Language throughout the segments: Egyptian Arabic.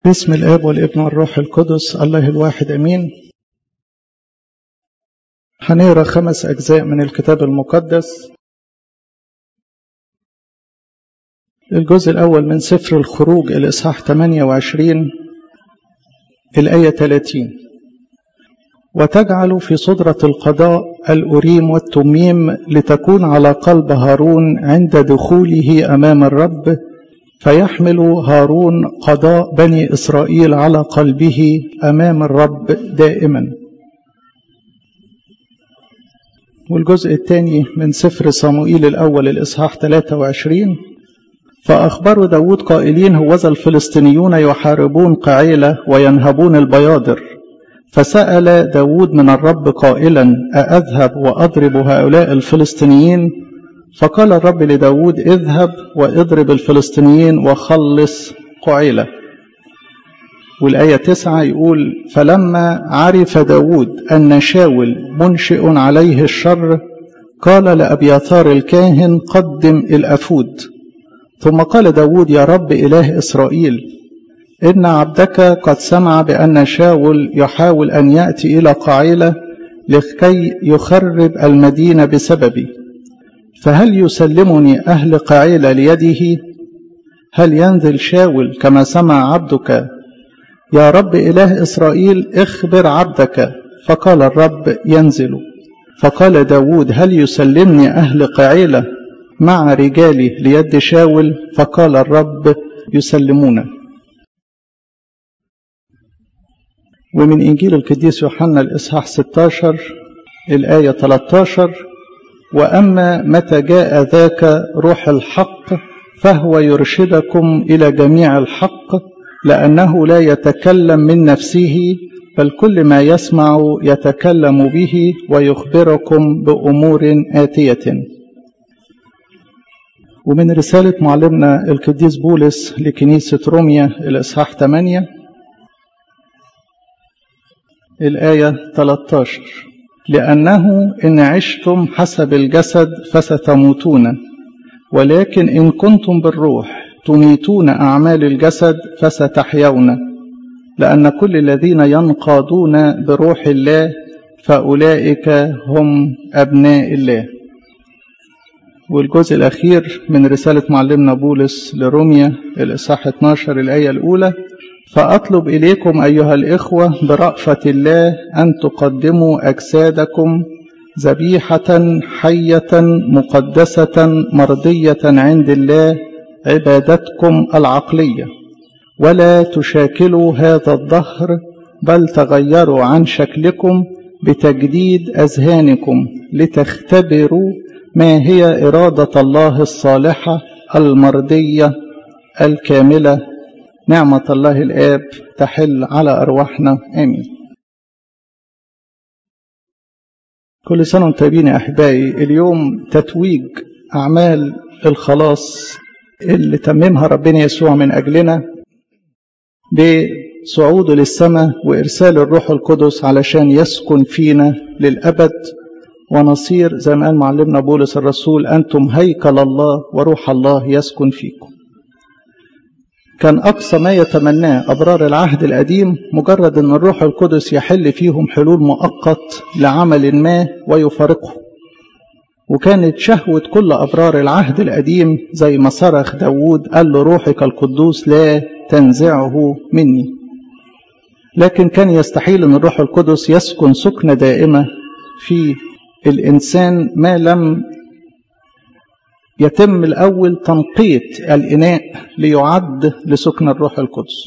باسم الاب والابن والروح القدس الله الواحد امين هنقرا خمس اجزاء من الكتاب المقدس الجزء الاول من سفر الخروج الاصحاح 28 الايه 30 وتجعل في صدرة القضاء الأريم والتميم لتكون على قلب هارون عند دخوله أمام الرب فيحمل هارون قضاء بني إسرائيل على قلبه أمام الرب دائما والجزء الثاني من سفر صموئيل الأول الإصحاح 23 فأخبروا داود قائلين هوذا الفلسطينيون يحاربون قعيلة وينهبون البيادر فسأل داود من الرب قائلا أأذهب وأضرب هؤلاء الفلسطينيين فقال الرب لداود اذهب واضرب الفلسطينيين وخلص قعيلة والآية تسعة يقول فلما عرف داود أن شاول منشئ عليه الشر قال لأبياثار الكاهن قدم الأفود ثم قال داود يا رب إله إسرائيل إن عبدك قد سمع بأن شاول يحاول أن يأتي إلى قعيلة لكي يخرب المدينة بسببي فهل يسلمني أهل قعيلة ليده هل ينزل شاول كما سمع عبدك يا رب إله إسرائيل اخبر عبدك فقال الرب ينزل فقال داود هل يسلمني أهل قعيلة مع رجالي ليد شاول فقال الرب يسلمونه ومن إنجيل القديس يوحنا الإصحاح 16 الآية 13 وأما متى جاء ذاك روح الحق فهو يرشدكم إلى جميع الحق لأنه لا يتكلم من نفسه بل كل ما يسمع يتكلم به ويخبركم بأمور آتية ومن رسالة معلمنا القديس بولس لكنيسة روميا الإصحاح 8 الآية 13 لأنه إن عشتم حسب الجسد فستموتون ولكن إن كنتم بالروح تميتون أعمال الجسد فستحيون لأن كل الذين ينقادون بروح الله فأولئك هم أبناء الله والجزء الأخير من رسالة معلمنا بولس لروميا الإصحاح 12 الآية الأولى فأطلب إليكم أيها الإخوة برأفة الله أن تقدموا أجسادكم ذبيحة حية مقدسة مرضية عند الله عبادتكم العقلية ولا تشاكلوا هذا الدهر بل تغيروا عن شكلكم بتجديد أذهانكم لتختبروا ما هي إرادة الله الصالحة المرضية الكاملة نعمة الله الآب تحل على أرواحنا آمين كل سنة وانتم طيبين يا أحبائي اليوم تتويج أعمال الخلاص اللي تممها ربنا يسوع من أجلنا بصعوده للسماء وإرسال الروح القدس علشان يسكن فينا للأبد ونصير زي ما قال معلمنا بولس الرسول أنتم هيكل الله وروح الله يسكن فيكم كان أقصى ما يتمناه أبرار العهد القديم مجرد أن الروح القدس يحل فيهم حلول مؤقت لعمل ما ويفارقه وكانت شهوة كل أبرار العهد القديم زي ما صرخ داود قال له روحك القدوس لا تنزعه مني لكن كان يستحيل أن الروح القدس يسكن سكنة دائمة في الإنسان ما لم يتم الأول تنقية الإناء ليعد لسكن الروح القدس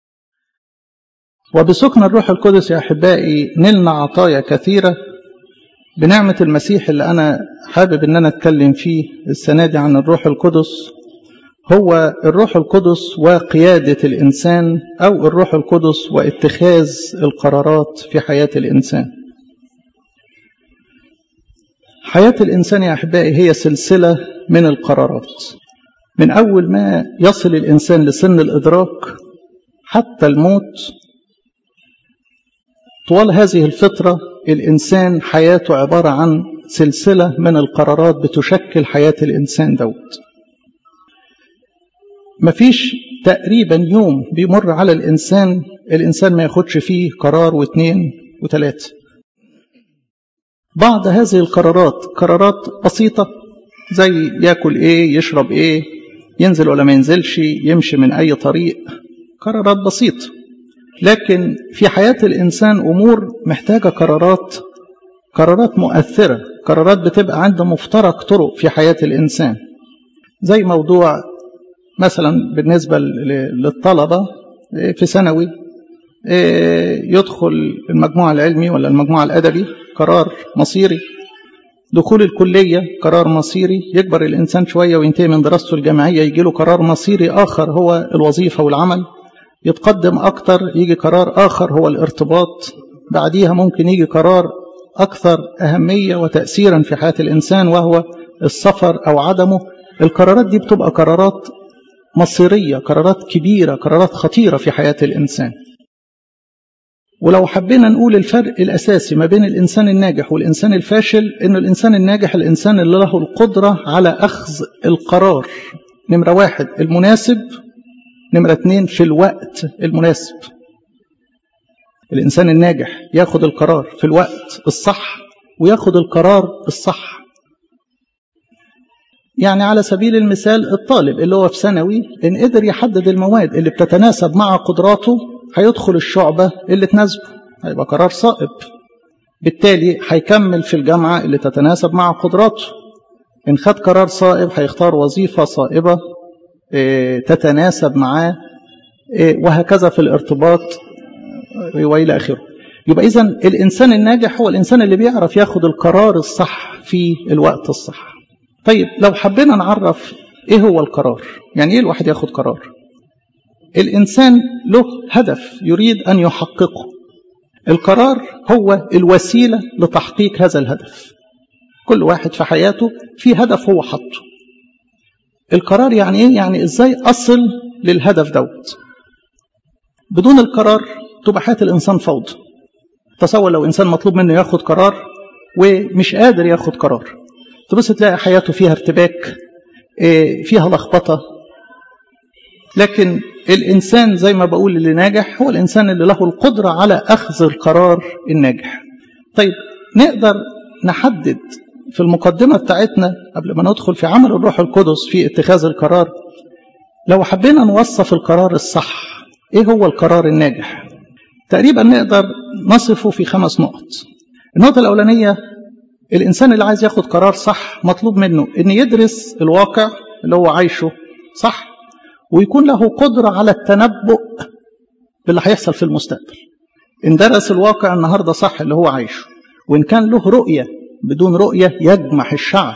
وبسكن الروح القدس يا أحبائي نلنا عطايا كثيرة بنعمة المسيح اللي أنا حابب أن أنا أتكلم فيه السنة دي عن الروح القدس هو الروح القدس وقيادة الإنسان أو الروح القدس واتخاذ القرارات في حياة الإنسان حياة الإنسان يا أحبائي هي سلسلة من القرارات من أول ما يصل الإنسان لسن الإدراك حتى الموت طوال هذه الفترة الإنسان حياته عبارة عن سلسلة من القرارات بتشكل حياة الإنسان دوت مفيش تقريبا يوم بيمر على الإنسان الإنسان ما ياخدش فيه قرار واثنين وثلاثة بعض هذه القرارات قرارات بسيطة زي ياكل ايه يشرب ايه ينزل ولا ما ينزلش يمشي من اي طريق قرارات بسيطة لكن في حياة الإنسان أمور محتاجة قرارات قرارات مؤثرة قرارات بتبقى عند مفترق طرق في حياة الإنسان زي موضوع مثلا بالنسبة للطلبة في ثانوي يدخل المجموعة العلمي ولا المجموعة الأدبي قرار مصيري دخول الكلية قرار مصيري يكبر الإنسان شوية وينتهي من دراسته الجامعية يجي له قرار مصيري آخر هو الوظيفة والعمل يتقدم أكتر يجي قرار آخر هو الارتباط بعديها ممكن يجي قرار أكثر أهمية وتأثيرا في حياة الإنسان وهو السفر أو عدمه القرارات دي بتبقى قرارات مصيرية قرارات كبيرة قرارات خطيرة في حياة الإنسان ولو حبينا نقول الفرق الأساسي ما بين الإنسان الناجح والإنسان الفاشل إن الإنسان الناجح الإنسان اللي له القدرة على أخذ القرار نمرة واحد المناسب نمرة اتنين في الوقت المناسب الإنسان الناجح ياخد القرار في الوقت الصح وياخد القرار الصح يعني على سبيل المثال الطالب اللي هو في ثانوي إن قدر يحدد المواد اللي بتتناسب مع قدراته هيدخل الشعبة اللي تناسبه هيبقى قرار صائب بالتالي هيكمل في الجامعة اللي تتناسب مع قدراته إن خد قرار صائب هيختار وظيفة صائبة تتناسب معاه وهكذا في الارتباط وإلى آخره يبقى إذا الإنسان الناجح هو الإنسان اللي بيعرف ياخد القرار الصح في الوقت الصح طيب لو حبينا نعرف إيه هو القرار يعني إيه الواحد ياخد قرار الإنسان له هدف يريد أن يحققه القرار هو الوسيلة لتحقيق هذا الهدف كل واحد في حياته في هدف هو حطه القرار يعني ايه يعني ازاي اصل للهدف دوت بدون القرار تبقى حياه الانسان فوضى تصور لو انسان مطلوب منه ياخد قرار ومش قادر ياخد قرار تبص تلاقي حياته فيها ارتباك فيها لخبطه لكن الانسان زي ما بقول اللي ناجح هو الانسان اللي له القدره على اخذ القرار الناجح طيب نقدر نحدد في المقدمة بتاعتنا قبل ما ندخل في عمل الروح القدس في اتخاذ القرار لو حبينا نوصف القرار الصح ايه هو القرار الناجح تقريبا نقدر نصفه في خمس نقط النقطة الأولانية الإنسان اللي عايز ياخد قرار صح مطلوب منه إن يدرس الواقع اللي هو عايشه صح ويكون له قدرة على التنبؤ باللي هيحصل في المستقبل إن درس الواقع النهاردة صح اللي هو عايشه وإن كان له رؤية بدون رؤية يجمح الشعب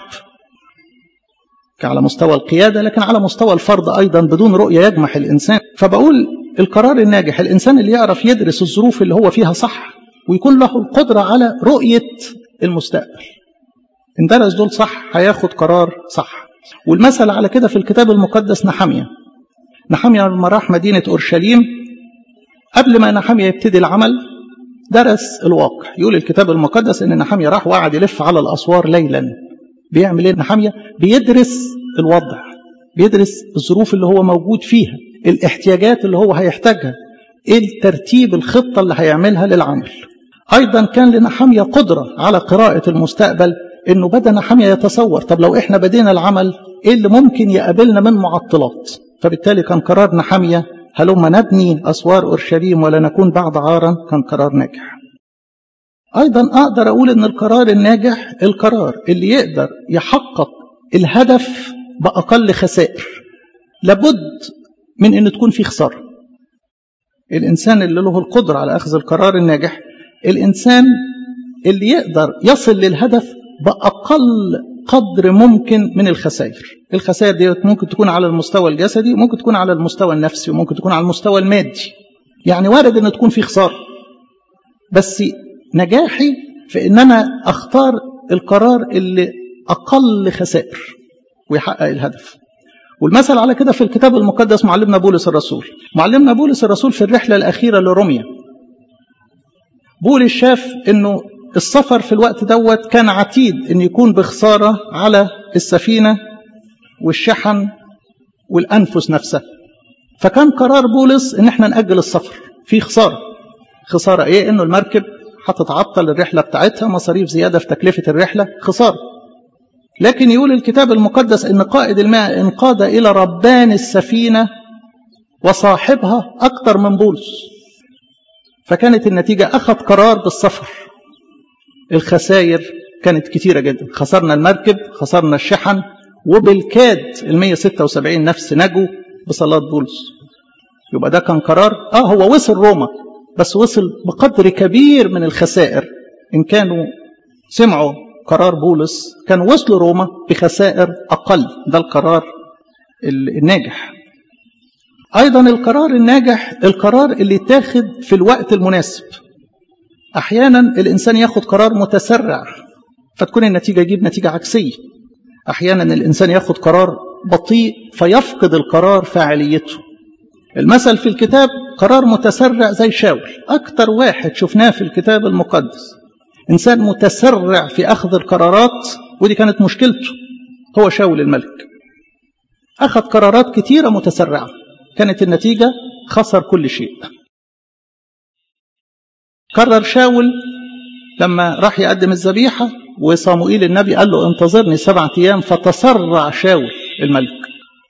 على مستوى القيادة لكن على مستوى الفرد أيضا بدون رؤية يجمح الإنسان فبقول القرار الناجح الإنسان اللي يعرف يدرس الظروف اللي هو فيها صح ويكون له القدرة على رؤية المستقبل إن درس دول صح هياخد قرار صح والمثل على كده في الكتاب المقدس نحمية نحمية لما راح مدينة أورشليم قبل ما نحمية يبتدي العمل درس الواقع يقول الكتاب المقدس ان نحمية راح وقعد يلف على الاسوار ليلا بيعمل ايه نحمية بيدرس الوضع بيدرس الظروف اللي هو موجود فيها الاحتياجات اللي هو هيحتاجها ايه الترتيب الخطة اللي هيعملها للعمل ايضا كان لنحمية قدرة على قراءة المستقبل انه بدا نحمية يتصور طب لو احنا بدينا العمل ايه اللي ممكن يقابلنا من معطلات فبالتالي كان قرار نحمية هلما نبني أسوار أورشليم ولا نكون بعد عارا كان قرار ناجح أيضا أقدر أقول أن القرار الناجح القرار اللي يقدر يحقق الهدف بأقل خسائر لابد من أن تكون في خسارة الإنسان اللي له القدرة على أخذ القرار الناجح الإنسان اللي يقدر يصل للهدف بأقل قدر ممكن من الخسائر الخسائر دي ممكن تكون على المستوى الجسدي وممكن تكون على المستوى النفسي وممكن تكون على المستوى المادي يعني وارد ان تكون في خسارة بس نجاحي في ان انا اختار القرار اللي اقل خسائر ويحقق الهدف والمثل على كده في الكتاب المقدس معلمنا بولس الرسول معلمنا بولس الرسول في الرحلة الأخيرة لروميا بولس شاف انه السفر في الوقت دوت كان عتيد ان يكون بخسارة على السفينة والشحن والأنفس نفسها فكان قرار بولس ان احنا نأجل السفر في خسارة خسارة ايه انه المركب هتتعطل الرحلة بتاعتها مصاريف زيادة في تكلفة الرحلة خسارة لكن يقول الكتاب المقدس ان قائد الماء انقاد الى ربان السفينة وصاحبها اكتر من بولس فكانت النتيجة اخذ قرار بالسفر الخسائر كانت كتيرة جدا خسرنا المركب خسرنا الشحن وبالكاد ال 176 نفس نجوا بصلاة بولس يبقى ده كان قرار اه هو وصل روما بس وصل بقدر كبير من الخسائر ان كانوا سمعوا قرار بولس كانوا وصلوا روما بخسائر اقل ده القرار الناجح ايضا القرار الناجح القرار اللي يتاخد في الوقت المناسب احيانا الانسان ياخد قرار متسرع فتكون النتيجه يجيب نتيجه عكسيه احيانا الانسان ياخد قرار بطيء فيفقد القرار فاعليته المثل في الكتاب قرار متسرع زي شاول اكتر واحد شفناه في الكتاب المقدس انسان متسرع في اخذ القرارات ودي كانت مشكلته هو شاول الملك اخذ قرارات كتيره متسرعه كانت النتيجه خسر كل شيء قرر شاول لما راح يقدم الذبيحه وصموئيل النبي قال له انتظرني سبعة أيام فتسرع شاول الملك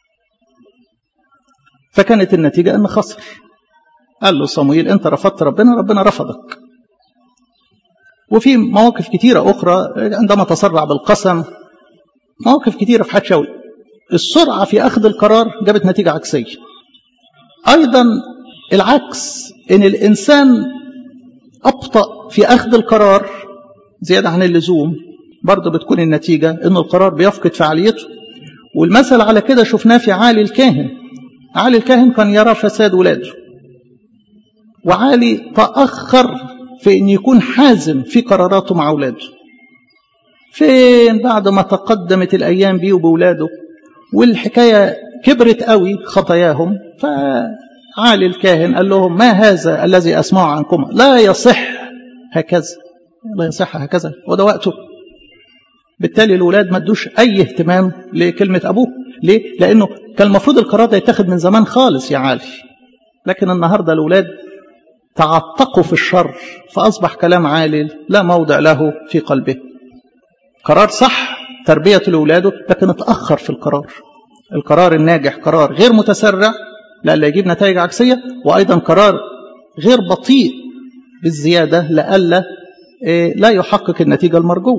فكانت النتيجة أن خسر قال له صموئيل أنت رفضت ربنا ربنا رفضك وفي مواقف كثيرة أخرى عندما تسرع بالقسم مواقف كثيرة في حياة شاول السرعة في أخذ القرار جابت نتيجة عكسية أيضا العكس إن الإنسان أبطأ في أخذ القرار زيادة عن اللزوم برضه بتكون النتيجة إن القرار بيفقد فعاليته والمثل على كده شفناه في عالي الكاهن عالي الكاهن كان يرى فساد ولاده وعالي تأخر في أن يكون حازم في قراراته مع أولاده فين بعد ما تقدمت الأيام بيه وبولاده والحكاية كبرت قوي خطاياهم فعالي الكاهن قال لهم ما هذا الذي أسمعه عنكم لا يصح هكذا لا يصح هكذا وده وقته بالتالي الولاد ما ادوش اي اهتمام لكلمه ابوه ليه لانه كان المفروض القرار ده يتاخد من زمان خالص يا عالي لكن النهارده الاولاد تعتقوا في الشر فاصبح كلام عالي لا موضع له في قلبه قرار صح تربيه لاولاده لكن اتاخر في القرار القرار الناجح قرار غير متسرع لئلا يجيب نتائج عكسيه وايضا قرار غير بطيء بالزياده لئلا لا يحقق النتيجة المرجوة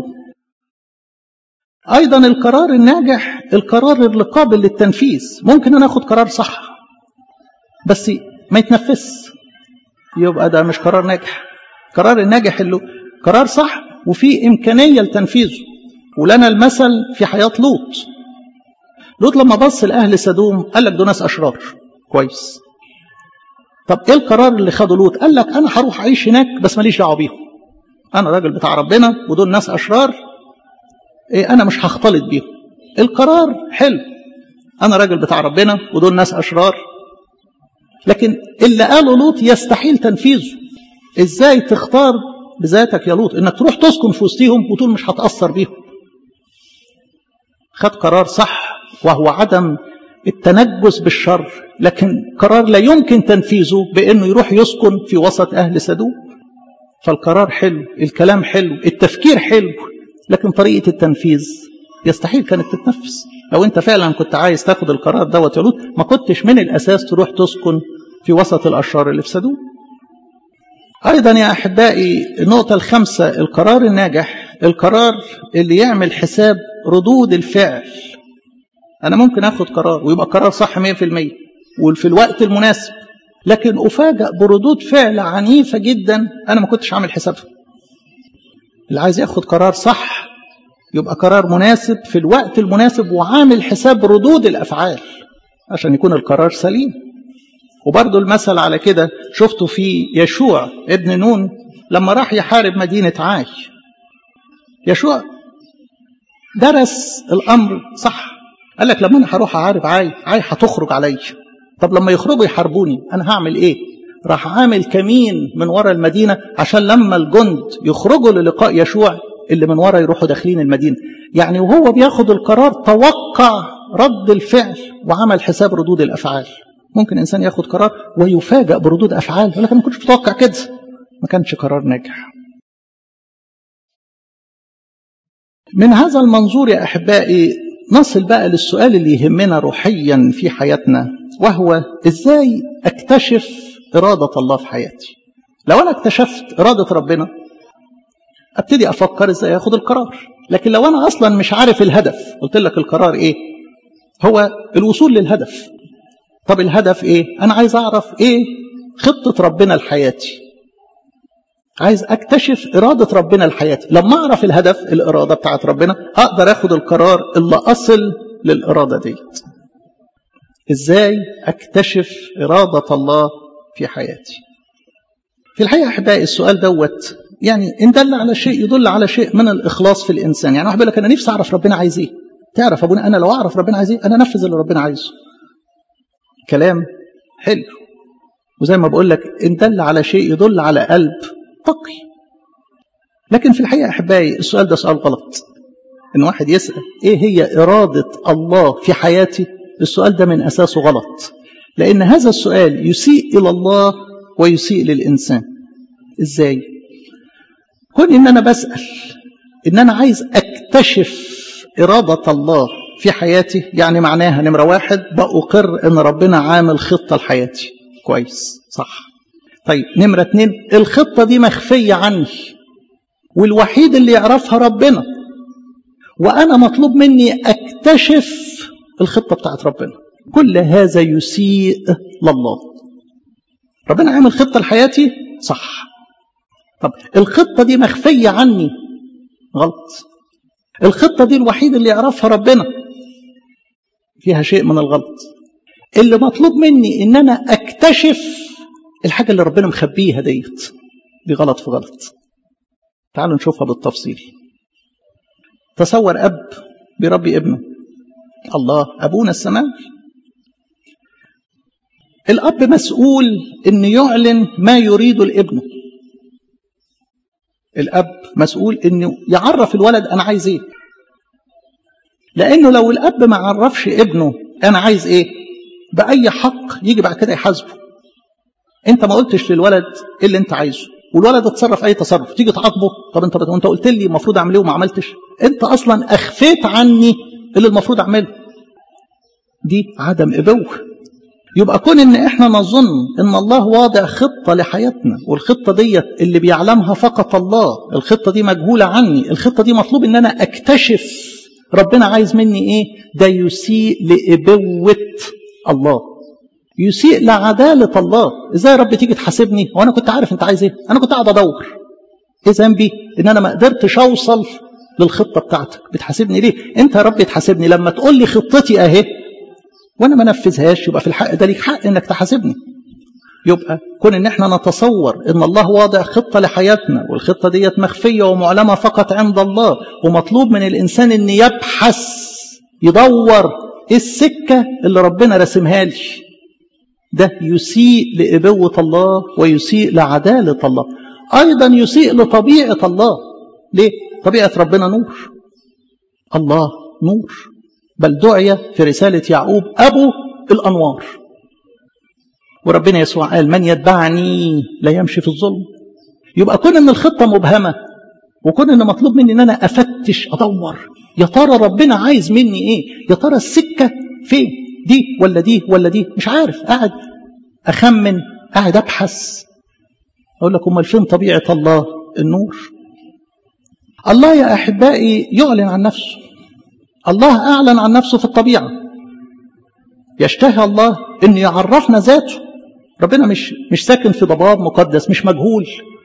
أيضا القرار الناجح القرار اللي قابل للتنفيذ ممكن أنا أخد قرار صح بس ما يتنفذش يبقى ده مش قرار ناجح قرار الناجح اللي قرار صح وفي إمكانية لتنفيذه ولنا المثل في حياة لوط لوط لما بص لأهل سدوم قال لك دول ناس أشرار كويس طب ايه القرار اللي خده لوط قال لك انا هروح اعيش هناك بس ماليش دعوه بيهم انا راجل بتاع ربنا ودول ناس اشرار إيه انا مش هختلط بيهم القرار حلو انا راجل بتاع ربنا ودول ناس اشرار لكن اللي قاله لوط يستحيل تنفيذه ازاي تختار بذاتك يا لوط انك تروح تسكن في وسطهم وتقول مش هتاثر بيهم خد قرار صح وهو عدم التنجس بالشر لكن قرار لا يمكن تنفيذه بانه يروح يسكن في وسط اهل سدوم فالقرار حلو الكلام حلو التفكير حلو لكن طريقة التنفيذ يستحيل كانت تتنفذ لو انت فعلا كنت عايز تاخد القرار دوت يا لوط ما كنتش من الاساس تروح تسكن في وسط الاشرار اللي في سدوم ايضا يا احبائي النقطة الخامسة القرار الناجح القرار اللي يعمل حساب ردود الفعل انا ممكن اخد قرار ويبقى قرار صح 100% وفي الوقت المناسب لكن أفاجأ بردود فعل عنيفة جدا أنا ما كنتش عامل حسابها اللي عايز ياخد قرار صح يبقى قرار مناسب في الوقت المناسب وعامل حساب ردود الأفعال عشان يكون القرار سليم وبرضه المثل على كده شفته في يشوع ابن نون لما راح يحارب مدينة عاي يشوع درس الأمر صح قال لك لما أنا هروح أحارب عاي عاي هتخرج عليا طب لما يخرجوا يحاربوني أنا هعمل إيه راح عامل كمين من ورا المدينة عشان لما الجند يخرجوا للقاء يشوع اللي من ورا يروحوا داخلين المدينة يعني وهو بياخد القرار توقع رد الفعل وعمل حساب ردود الأفعال ممكن إنسان ياخد قرار ويفاجأ بردود أفعال يقول لك أنا ما كنتش متوقع كده ما كانش قرار ناجح من هذا المنظور يا أحبائي نصل بقى للسؤال اللي يهمنا روحيا في حياتنا وهو إزاي أكتشف إرادة الله في حياتي لو أنا اكتشفت إرادة ربنا أبتدي أفكر إزاي أخد القرار لكن لو أنا أصلا مش عارف الهدف قلت لك القرار إيه هو الوصول للهدف طب الهدف إيه أنا عايز أعرف إيه خطة ربنا لحياتي عايز اكتشف إرادة ربنا لحياتي لما أعرف الهدف الإرادة بتاعت ربنا أقدر أخد القرار اللي أصل للإرادة ديت إزاي أكتشف إرادة الله في حياتي في الحقيقة أحبائي السؤال دوت يعني إن دل على شيء يدل على شيء من الإخلاص في الإنسان يعني واحد بيقول لك أنا نفسي أعرف ربنا عايز إيه تعرف أبونا أنا لو أعرف ربنا عايز إيه أنا أنفذ اللي ربنا عايزه كلام حلو وزي ما بقول لك إن دل على شيء يدل على قلب تقي لكن في الحقيقة أحبائي السؤال ده سؤال غلط إن واحد يسأل إيه هي إرادة الله في حياتي السؤال ده من أساسه غلط لأن هذا السؤال يسيء إلى الله ويسيء للإنسان إزاي؟ كون إن أنا بسأل إن أنا عايز أكتشف إرادة الله في حياتي يعني معناها نمرة واحد بأقر إن ربنا عامل خطة لحياتي كويس صح طيب نمرة اتنين الخطة دي مخفية عني والوحيد اللي يعرفها ربنا وأنا مطلوب مني أكتشف الخطة بتاعت ربنا كل هذا يسيء لله ربنا عامل خطة لحياتي صح طب الخطة دي مخفية عني غلط الخطة دي الوحيد اللي يعرفها ربنا فيها شيء من الغلط اللي مطلوب مني ان انا اكتشف الحاجة اللي ربنا مخبيها ديت دي غلط في غلط تعالوا نشوفها بالتفصيل تصور أب بربي ابنه الله أبونا السماوي الأب مسؤول أن يعلن ما يريد الابن الأب مسؤول أنه يعرف الولد أنا عايز إيه لأنه لو الأب ما عرفش ابنه أنا عايز إيه بأي حق يجي بعد كده يحاسبه انت ما قلتش للولد ايه اللي انت عايزه والولد اتصرف اي تصرف تيجي تعاقبه طب انت انت قلت لي المفروض اعمل ايه وما عملتش انت اصلا اخفيت عني اللي المفروض اعمله دي عدم ابوه يبقى كون ان احنا نظن ان الله واضع خطه لحياتنا والخطه ديت اللي بيعلمها فقط الله الخطه دي مجهوله عني الخطه دي مطلوب ان انا اكتشف ربنا عايز مني ايه ده يسيء لابوه الله يسيء لعدالة الله ازاي يا رب تيجي تحاسبني وانا كنت عارف انت عايز ايه انا كنت قاعد ادور ايه ذنبي ان انا ما قدرتش اوصل للخطة بتاعتك بتحاسبني ليه انت يا رب تحاسبني لما تقول لي خطتي اهي وانا ما نفذهاش يبقى في الحق ده ليك حق انك تحاسبني يبقى كون ان احنا نتصور ان الله واضع خطة لحياتنا والخطة ديت مخفية ومعلمة فقط عند الله ومطلوب من الانسان ان يبحث يدور ايه السكة اللي ربنا رسمها لي ده يسيء لإبوة الله ويسيء لعدالة الله أيضا يسيء لطبيعة الله ليه؟ طبيعة ربنا نور الله نور بل دعي في رسالة يعقوب أبو الأنوار وربنا يسوع قال من يتبعني لا يمشي في الظلم يبقى كون ان الخطة مبهمة وكون ان مطلوب مني ان انا افتش ادور يا ترى ربنا عايز مني ايه يا ترى السكة فين دي ولا دي ولا دي مش عارف قاعد أخمن قاعد أبحث أقول لك أمال فين طبيعة الله النور الله يا أحبائي يعلن عن نفسه الله أعلن عن نفسه في الطبيعة يشتهي الله أن يعرفنا ذاته ربنا مش مش ساكن في ضباب مقدس مش مجهول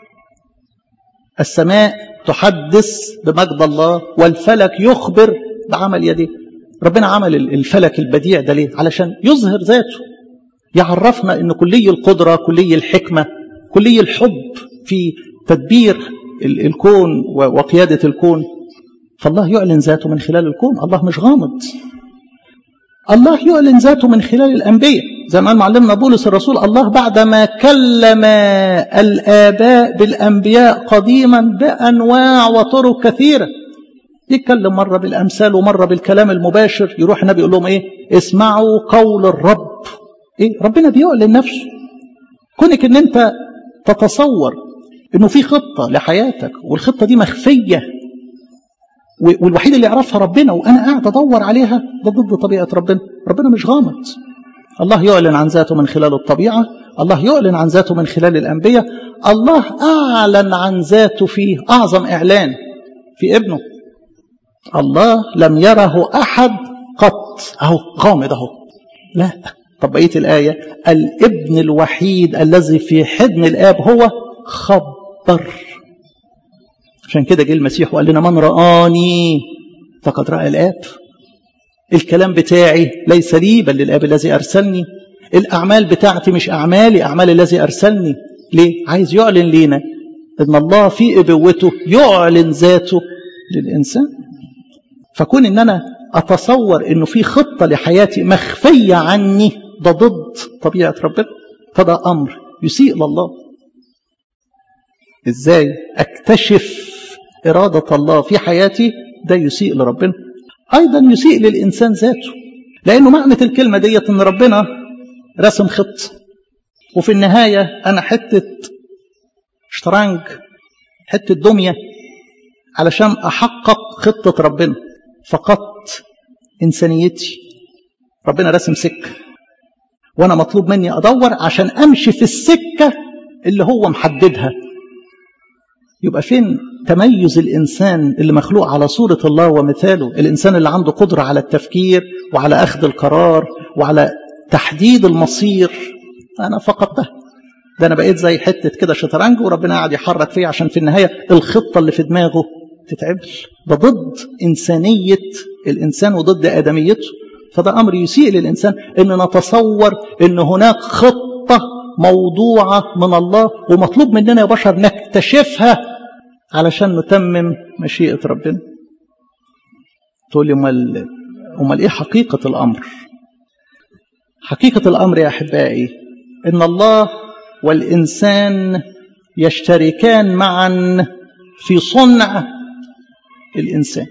السماء تحدث بمجد الله والفلك يخبر بعمل يديه ربنا عمل الفلك البديع ده ليه علشان يظهر ذاته يعرفنا ان كلي القدرة كلي الحكمة كلي الحب في تدبير الكون وقيادة الكون فالله يعلن ذاته من خلال الكون الله مش غامض الله يعلن ذاته من خلال الأنبياء زي ما قال معلمنا بولس الرسول الله بعدما كلم الآباء بالأنبياء قديما بأنواع وطرق كثيرة يتكلم مرة بالأمثال ومرة بالكلام المباشر يروح النبي يقول لهم إيه اسمعوا قول الرب ايه ربنا بيعلن نفسه كونك ان انت تتصور انه في خطه لحياتك والخطه دي مخفيه والوحيد اللي يعرفها ربنا وانا قاعد ادور عليها ده ضد طبيعه ربنا ربنا مش غامض الله يعلن عن ذاته من خلال الطبيعه الله يعلن عن ذاته من خلال الانبياء الله اعلن عن ذاته في اعظم اعلان في ابنه الله لم يره احد قط اهو غامض اهو لا طب بقيه الايه الابن الوحيد الذي في حضن الاب هو خبر عشان كده جه المسيح وقال لنا من رآني فقد رأى الآب الكلام بتاعي ليس لي بل للآب الذي أرسلني الأعمال بتاعتي مش أعمالي أعمال الذي أرسلني ليه؟ عايز يعلن لينا إن الله في إبوته يعلن ذاته للإنسان فكون إن أنا أتصور إنه في خطة لحياتي مخفية عني ده ضد طبيعة ربنا فده أمر يسيء لله إزاي أكتشف إرادة الله في حياتي ده يسيء لربنا أيضا يسيء للإنسان ذاته لأنه معنى الكلمة ديت إن ربنا رسم خط وفي النهاية أنا حتة شطرنج حتة دمية علشان أحقق خطة ربنا فقدت إنسانيتي ربنا رسم سكة وأنا مطلوب مني أدور عشان أمشي في السكة اللي هو محددها يبقى فين تميز الإنسان اللي مخلوق على صورة الله ومثاله الإنسان اللي عنده قدرة على التفكير وعلى أخذ القرار وعلى تحديد المصير أنا فقدتها ده أنا بقيت زي حتة كده شطرنج وربنا قاعد يحرك فيه عشان في النهاية الخطة اللي في دماغه تتعبل ده ضد إنسانية الإنسان وضد آدميته فده أمر يسيء للإنسان إن نتصور إن هناك خطة موضوعة من الله ومطلوب مننا يا بشر نكتشفها علشان نتمم مشيئة ربنا تقول لي امال امال ايه حقيقة الأمر حقيقة الأمر يا أحبائي إن الله والإنسان يشتركان معا في صنع الإنسان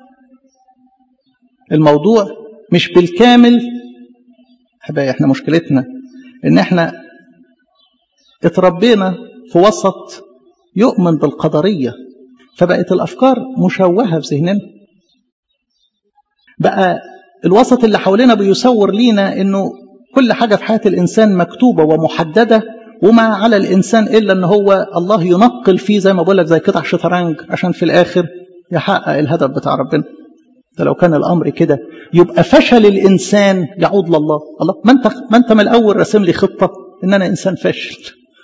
الموضوع مش بالكامل أحبائي احنا مشكلتنا إن احنا اتربينا في وسط يؤمن بالقدرية فبقت الأفكار مشوهة في ذهننا بقى الوسط اللي حوالينا بيصور لينا انه كل حاجة في حياة الإنسان مكتوبة ومحددة وما على الإنسان إلا أن هو الله ينقل فيه زي ما بقول لك زي قطع شطرنج عشان في الآخر يحقق الهدف بتاع ربنا ده لو كان الأمر كده يبقى فشل الإنسان يعود لله الله ما أنت, ما أنت من الأول رسم لي خطة إن أنا إنسان فاشل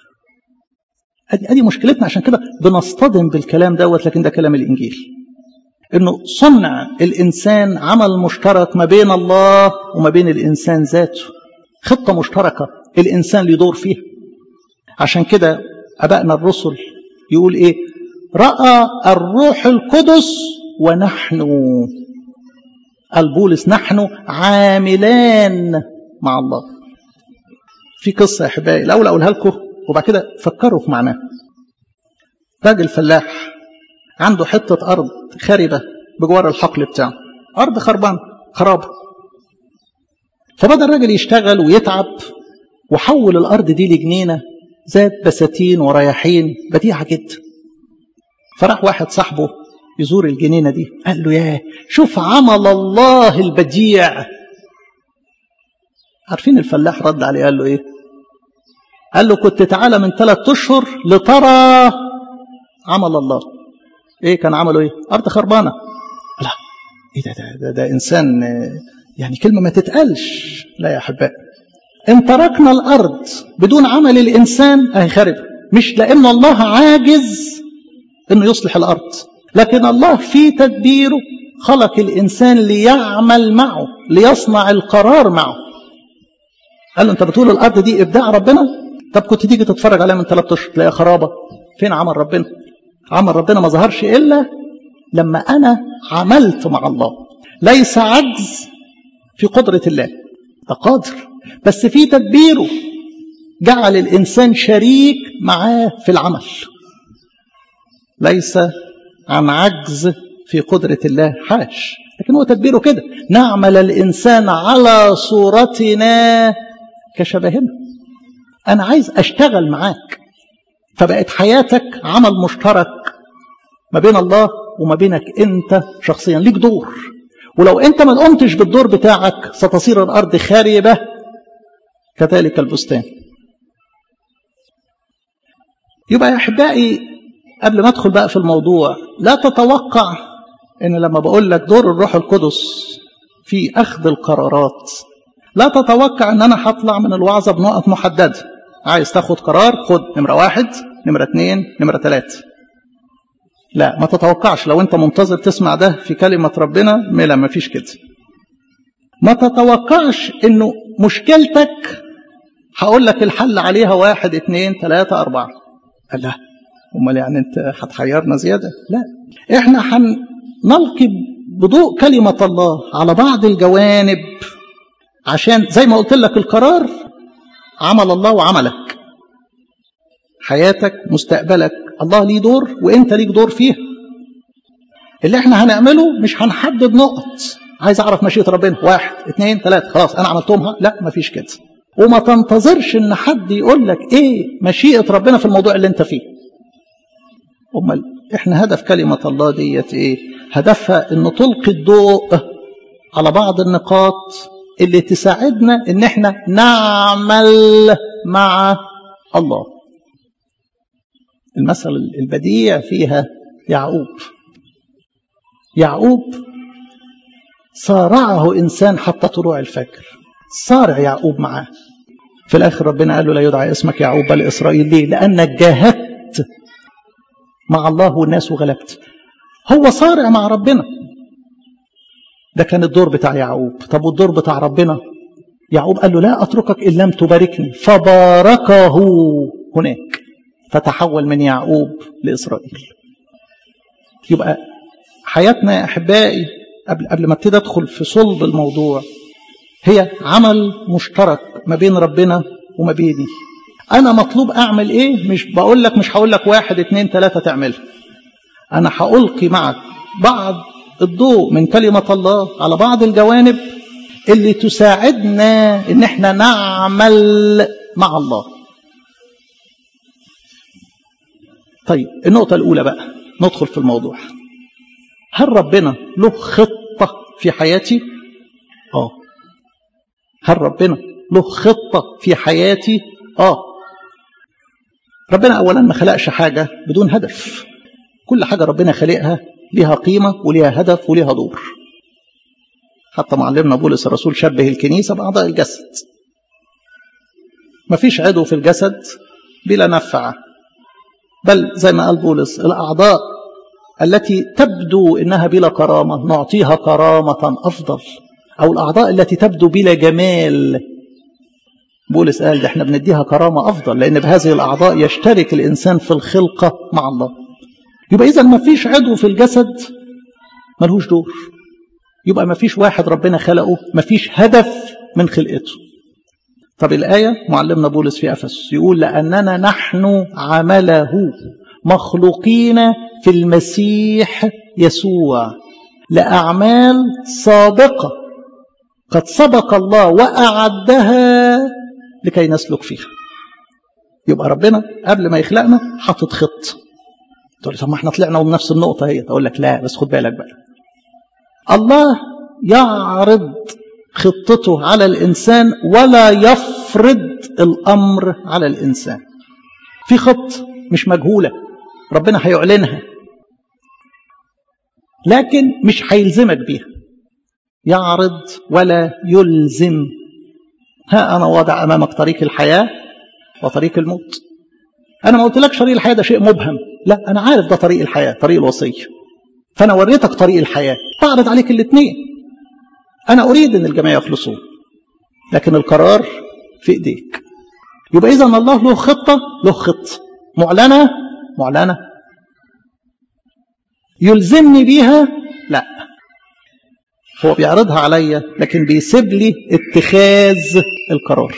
ادي مشكلتنا عشان كده بنصطدم بالكلام دوت لكن ده كلام الانجيل انه صنع الانسان عمل مشترك ما بين الله وما بين الانسان ذاته خطه مشتركه الانسان اللي يدور فيها عشان كده ابائنا الرسل يقول ايه راى الروح القدس ونحن البولس نحن عاملان مع الله في قصه يا احبائي الاول اقولها لكم وبعد كده فكروا في معناه راجل فلاح عنده حتة أرض خاربة بجوار الحقل بتاعه أرض خربان خراب فبدأ الراجل يشتغل ويتعب وحول الأرض دي لجنينة ذات بساتين ورياحين بديعة جدا فراح واحد صاحبه يزور الجنينة دي قال له ياه شوف عمل الله البديع عارفين الفلاح رد عليه قال له ايه قال له كنت تعالى من ثلاثة أشهر لترى عمل الله إيه كان عمله إيه أرض خربانة لا إيه ده ده, ده, ده إنسان يعني كلمة ما تتقالش لا يا أحباء إن تركنا الأرض بدون عمل الإنسان أهي خرب مش لأن الله عاجز إنه يصلح الأرض لكن الله في تدبيره خلق الإنسان ليعمل معه ليصنع القرار معه قال له أنت بتقول الأرض دي إبداع ربنا طب كنت تيجي تتفرج عليها من ثلاث اشهر تلاقيها خرابه فين عمل ربنا عمل ربنا ما ظهرش الا لما انا عملت مع الله ليس عجز في قدره الله ده قادر بس في تدبيره جعل الانسان شريك معاه في العمل ليس عن عجز في قدره الله حاش لكن هو تدبيره كده نعمل الانسان على صورتنا كشبهنا أنا عايز أشتغل معاك فبقت حياتك عمل مشترك ما بين الله وما بينك أنت شخصيا ليك دور ولو أنت ما قمتش بالدور بتاعك ستصير الأرض خاربة كذلك البستان يبقى يا أحبائي قبل ما أدخل بقى في الموضوع لا تتوقع إن لما بقول لك دور الروح القدس في أخذ القرارات لا تتوقع ان انا هطلع من الوعظة بنقط محددة عايز تاخد قرار خد نمرة واحد نمرة اتنين نمرة تلاتة لا ما تتوقعش لو انت منتظر تسمع ده في كلمة ربنا لا ما فيش كده ما تتوقعش انه مشكلتك هقول لك الحل عليها واحد اتنين تلاتة اربعة لا امال يعني انت هتحيرنا زيادة لا احنا هنلقي بضوء كلمة الله على بعض الجوانب عشان زي ما قلت لك القرار عمل الله وعملك حياتك مستقبلك الله ليه دور وانت ليك دور فيها اللي احنا هنعمله مش هنحدد نقط عايز اعرف مشيئة ربنا واحد اثنين ثلاثة خلاص انا عملتهم لا مفيش كده وما تنتظرش ان حد يقول لك ايه مشيئة ربنا في الموضوع اللي انت فيه امال احنا هدف كلمة الله ديت ايه هدفها ان تلقي الضوء على بعض النقاط اللي تساعدنا ان احنا نعمل مع الله المثل البديع فيها يعقوب يعقوب صارعه انسان حتى طلوع الفجر صارع يعقوب معاه في الاخر ربنا قال له لا يدعى اسمك يعقوب بل اسرائيل ليه لانك جاهدت مع الله والناس وغلبت هو صارع مع ربنا ده كان الدور بتاع يعقوب طب والدور بتاع ربنا يعقوب قال له لا أتركك إن لم تباركني فباركه هناك فتحول من يعقوب لإسرائيل يبقى حياتنا يا أحبائي قبل, قبل ما ابتدي أدخل في صلب الموضوع هي عمل مشترك ما بين ربنا وما بيني أنا مطلوب أعمل إيه مش بقول لك مش هقول لك واحد اتنين تلاتة تعملها أنا هألقي معك بعض الضوء من كلمة الله على بعض الجوانب اللي تساعدنا ان احنا نعمل مع الله طيب النقطة الأولى بقى ندخل في الموضوع هل ربنا له خطة في حياتي؟ آه هل ربنا له خطة في حياتي؟ آه ربنا أولا ما خلقش حاجة بدون هدف كل حاجة ربنا خلقها لها قيمة ولها هدف ولها دور حتى معلمنا بولس الرسول شبه الكنيسة بأعضاء الجسد ما فيش عضو في الجسد بلا نفع بل زي ما قال بولس الأعضاء التي تبدو إنها بلا كرامة نعطيها كرامة أفضل أو الأعضاء التي تبدو بلا جمال بولس قال ده احنا بنديها كرامة أفضل لأن بهذه الأعضاء يشترك الإنسان في الخلقة مع الله يبقى إذا ما فيش عضو في الجسد ملهوش دور يبقى ما فيش واحد ربنا خلقه ما فيش هدف من خلقته طب الآية معلمنا بولس في أفس يقول لأننا نحن عمله مخلوقين في المسيح يسوع لأعمال سابقة قد سبق الله وأعدها لكي نسلك فيها يبقى ربنا قبل ما يخلقنا حاطط خط تقول لي طب ما احنا طلعنا من نفس النقطة هي أقول لك لا بس خد بالك بقى الله يعرض خطته على الإنسان ولا يفرض الأمر على الإنسان في خط مش مجهولة ربنا هيعلنها لكن مش هيلزمك بيها يعرض ولا يلزم ها أنا واضع أمامك طريق الحياة وطريق الموت أنا ما قلتلكش طريق الحياة ده شيء مبهم لا أنا عارف ده طريق الحياة طريق الوصية فأنا وريتك طريق الحياة بعرض عليك الاثنين أنا أريد أن الجميع يخلصون لكن القرار في إيديك يبقى إذا الله له خطة له خطة معلنة معلنة يلزمني بيها لا هو بيعرضها عليا لكن بيسيب لي اتخاذ القرار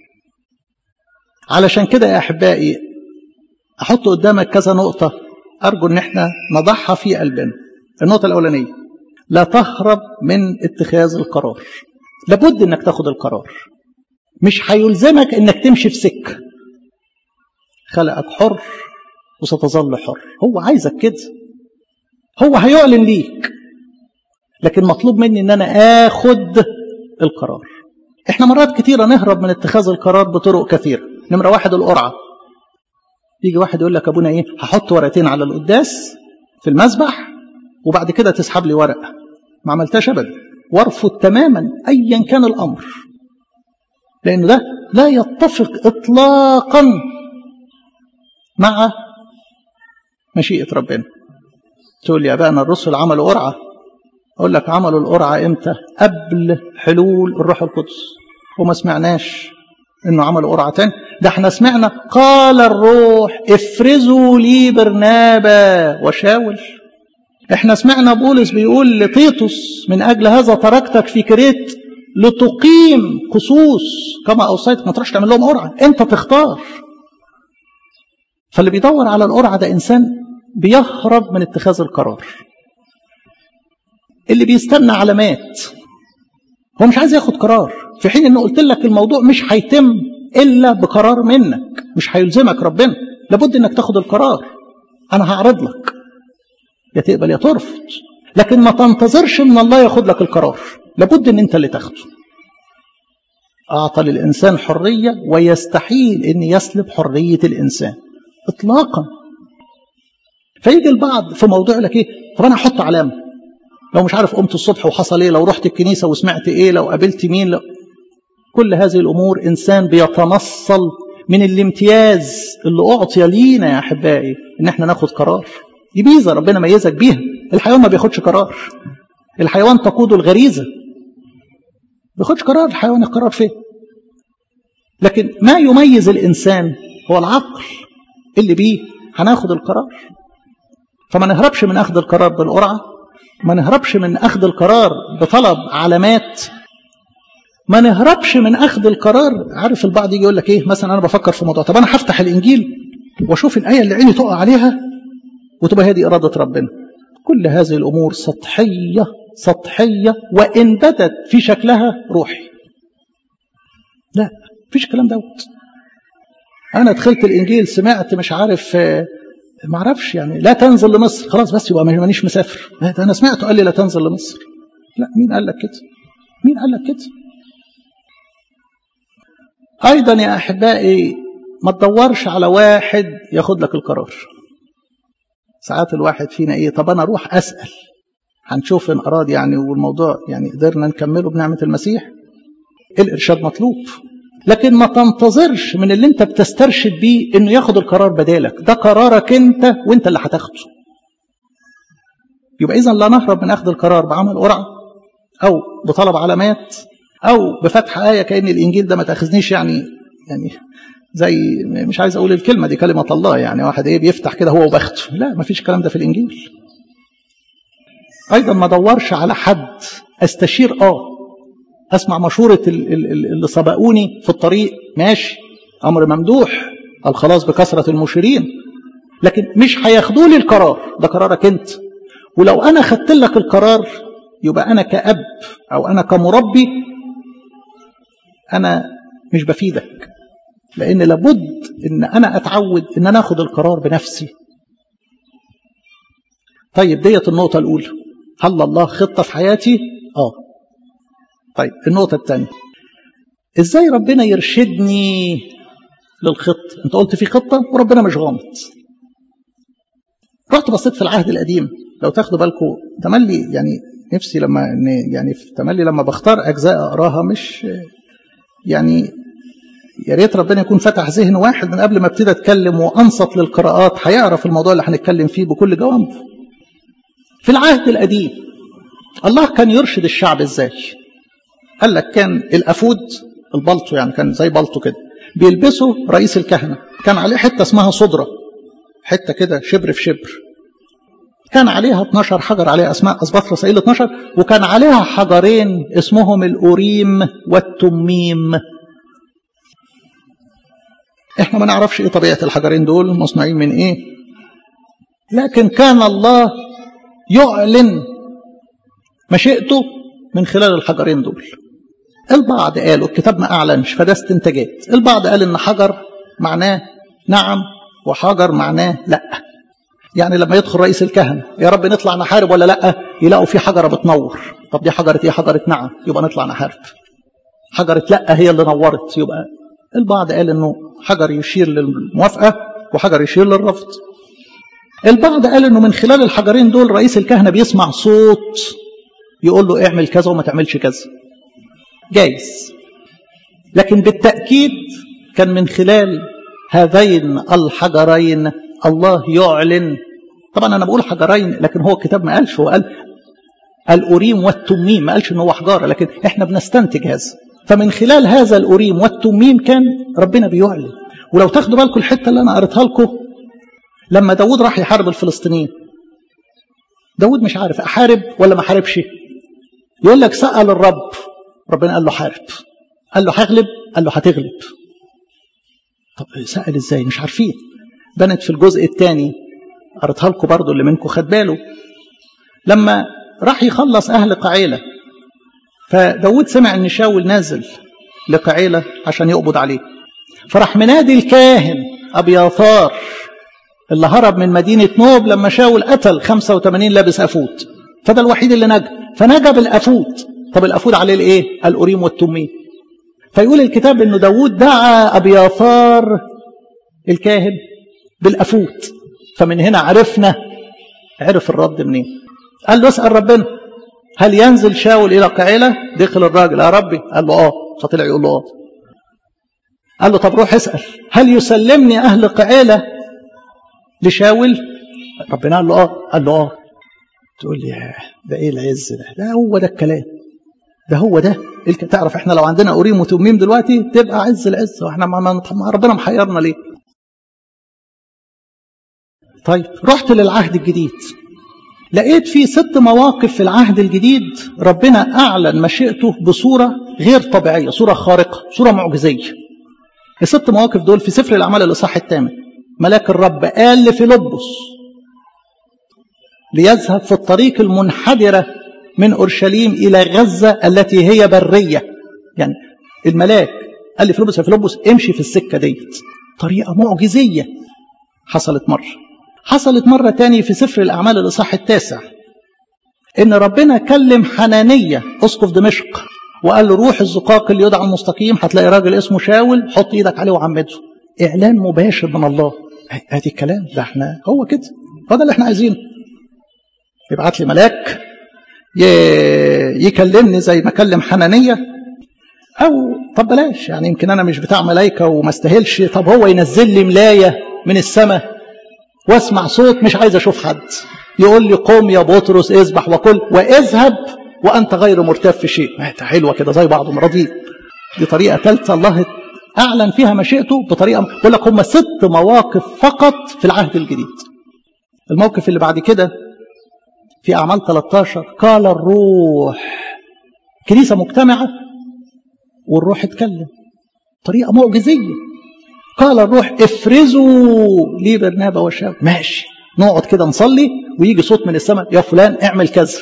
علشان كده يا أحبائي أحط قدامك كذا نقطة أرجو أن احنا نضعها في قلبنا النقطة الأولانية لا تهرب من اتخاذ القرار لابد أنك تاخد القرار مش هيلزمك انك تمشي في سكه خلقك حر وستظل حر هو عايزك كده هو هيعلن ليك لكن مطلوب مني ان انا اخد القرار احنا مرات كتيرة نهرب من اتخاذ القرار بطرق كثيرة نمرة واحد القرعة يجي واحد يقول لك ابونا ايه هحط ورقتين على القداس في المسبح وبعد كده تسحب لي ورقة ما عملتهاش ابدا وارفض تماما ايا كان الامر لان ده لا يتفق اطلاقا مع مشيئة ربنا تقول لي يا بقى الرسل عملوا قرعة أقول لك عملوا القرعة إمتى قبل حلول الروح القدس وما سمعناش إنه عملوا قرعة تاني ده احنا سمعنا قال الروح افرزوا لي برنابا وشاول احنا سمعنا بولس بيقول لتيتوس من أجل هذا تركتك في كريت لتقيم قصوص كما أوصيت ما تروحش تعمل لهم قرعة أنت تختار فاللي بيدور على القرعة ده إنسان بيهرب من اتخاذ القرار اللي بيستنى علامات هو مش عايز ياخد قرار في حين انه قلت لك الموضوع مش هيتم الا بقرار منك مش هيلزمك ربنا لابد انك تاخد القرار انا هعرض لك يا تقبل يا ترفض لكن ما تنتظرش من الله ياخد لك القرار لابد ان انت اللي تاخده اعطى للانسان حريه ويستحيل ان يسلب حريه الانسان اطلاقا فيجي البعض في موضوع لك ايه طب انا احط علامه لو مش عارف قمت الصبح وحصل ايه لو رحت الكنيسه وسمعت ايه لو قابلت مين لو كل هذه الامور انسان بيتنصل من الامتياز اللي اعطي لينا يا احبائي ان احنا ناخد قرار دي ميزه ربنا ميزك بيها الحيوان ما بياخدش قرار الحيوان تقوده الغريزه ما بياخدش قرار الحيوان القرار فين لكن ما يميز الانسان هو العقل اللي بيه هناخد القرار فما نهربش من اخذ القرار بالقرعه ما نهربش من اخذ القرار بطلب علامات ما نهربش من اخذ القرار عارف البعض يجي يقول لك ايه مثلا انا بفكر في موضوع طب انا هفتح الانجيل واشوف الايه اللي عيني تقع عليها وتبقى هذه اراده ربنا كل هذه الامور سطحيه سطحيه وان بدت في شكلها روحي لا مفيش الكلام دوت انا دخلت الانجيل سمعت مش عارف ما اعرفش يعني لا تنزل لمصر خلاص بس يبقى مانيش مسافر انا سمعته قال لي لا تنزل لمصر لا مين قال لك كده مين قال لك كده ايضا يا احبائي ما تدورش على واحد ياخد لك القرار ساعات الواحد فينا ايه طب انا اروح اسال هنشوف ان اراد يعني والموضوع يعني قدرنا نكمله بنعمه المسيح الارشاد مطلوب لكن ما تنتظرش من اللي انت بتسترشد بيه انه ياخد القرار بدالك ده قرارك انت وانت اللي هتاخده يبقى اذا لا نهرب من اخذ القرار بعمل قرعه او بطلب علامات او بفتح ايه كان الانجيل ده ما تاخذنيش يعني يعني زي مش عايز اقول الكلمه دي كلمه الله يعني واحد ايه بيفتح كده هو وبخته لا ما فيش الكلام ده في الانجيل ايضا ما ادورش على حد استشير اه اسمع مشوره اللي سبقوني في الطريق ماشي امر ممدوح الخلاص بكثره المشيرين لكن مش هياخدوا لي القرار ده قرارك انت ولو انا خدت لك القرار يبقى انا كاب او انا كمربي انا مش بفيدك لان لابد ان انا اتعود ان انا اخد القرار بنفسي طيب ديت النقطه الاولى هل الله خطه في حياتي اه طيب النقطه الثانيه ازاي ربنا يرشدني للخطه انت قلت في خطه وربنا مش غامض رحت بصيت في العهد القديم لو تاخدوا بالكم تملي يعني نفسي لما يعني في تملي لما بختار اجزاء اقراها مش يعني يا ريت ربنا يكون فتح ذهن واحد من قبل ما ابتدي اتكلم وانصت للقراءات هيعرف الموضوع اللي هنتكلم فيه بكل جوانبه. في العهد القديم الله كان يرشد الشعب ازاي؟ قال لك كان الافود البلطو يعني كان زي بلطو كده بيلبسه رئيس الكهنه كان عليه حته اسمها صدره حته كده شبر في شبر كان عليها 12 حجر عليها اسماء اسباط رسائل 12 وكان عليها حجرين اسمهم الاوريم والتميم احنا ما نعرفش ايه طبيعه الحجرين دول مصنوعين من ايه لكن كان الله يعلن مشيئته من خلال الحجرين دول البعض قالوا الكتاب ما أعلنش فده استنتاجات البعض قال إن حجر معناه نعم وحجر معناه لا يعني لما يدخل رئيس الكهنة يا رب نطلع نحارب ولا لا يلاقوا في حجرة بتنور طب دي حجرة ايه حجرة نعم يبقى نطلع نحارب حجرة لا هي اللي نورت يبقى البعض قال انه حجر يشير للموافقة وحجر يشير للرفض البعض قال انه من خلال الحجرين دول رئيس الكهنة بيسمع صوت يقول له اعمل كذا وما تعملش كذا جايز لكن بالتأكيد كان من خلال هذين الحجرين الله يعلن طبعا انا بقول حجرين لكن هو الكتاب ما قالش هو قال الأوريم والتميم ما قالش ان هو حجاره لكن احنا بنستنتج هذا فمن خلال هذا الأوريم والتميم كان ربنا بيعلن ولو تاخدوا بالكم الحته اللي انا قريتها لكم لما داود راح يحارب الفلسطينيين داود مش عارف احارب ولا ما احاربش يقول لك سأل الرب ربنا قال له حارب قال له هغلب قال له هتغلب طب سأل ازاي مش عارفين بنت في الجزء الثاني قريتها لكم برضه اللي منكم خد باله لما راح يخلص اهل قعيله فداود سمع ان شاول نازل لقعيله عشان يقبض عليه فراح منادي الكاهن ابياثار اللي هرب من مدينه نوب لما شاول قتل 85 لابس افوت فده الوحيد اللي نجا فنجا بالافوت طب الافوت عليه الايه الأوريم والتميم فيقول الكتاب انه داود دعا ابياثار الكاهن بالافوت فمن هنا عرفنا عرف الرد منين قال له اسال ربنا هل ينزل شاول الى قعيله دخل الراجل يا ربي قال له اه فطلع يقول له اه قال له طب روح اسال هل يسلمني اهل قعيله لشاول ربنا قال له اه قال له اه تقول لي ده ايه العز ده ده هو ده الكلام ده هو ده الك... تعرف احنا لو عندنا اوريم وتميم دلوقتي تبقى عز العز واحنا ما ما ربنا محيرنا ليه طيب رحت للعهد الجديد لقيت في ست مواقف في العهد الجديد ربنا أعلن مشيئته بصورة غير طبيعية صورة خارقة صورة معجزية الست مواقف دول في سفر الأعمال الإصحاح الثامن ملاك الرب قال لفيلبس ليذهب في الطريق المنحدرة من أورشليم إلى غزة التي هي برية يعني الملاك قال لفيلبس يا فيلبس امشي في السكة ديت طريقة معجزية حصلت مرة حصلت مرة تاني في سفر الأعمال الإصحاح التاسع إن ربنا كلم حنانية أسقف دمشق وقال له روح الزقاق اللي يدعى المستقيم هتلاقي راجل اسمه شاول حط ايدك عليه وعمده إعلان مباشر من الله ادي الكلام ده احنا هو كده هو ده اللي احنا عايزينه يبعت لي ملاك يكلمني زي ما كلم حنانية أو طب بلاش يعني يمكن أنا مش بتاع ملايكة وما استاهلش طب هو ينزل لي ملاية من السماء واسمع صوت مش عايز اشوف حد يقول لي قم يا بطرس اذبح وكل واذهب وانت غير مرتاب في شيء حلوه كده زي بعضهم راضيين دي طريقه ثالثه الله اعلن فيها مشيئته بطريقه بقول لك هم ست مواقف فقط في العهد الجديد الموقف اللي بعد كده في اعمال 13 قال الروح كنيسه مجتمعه والروح اتكلم طريقه معجزيه قال الروح افرزوا لي برنابا وشاول ماشي نقعد كده نصلي ويجي صوت من السماء يا فلان اعمل كذا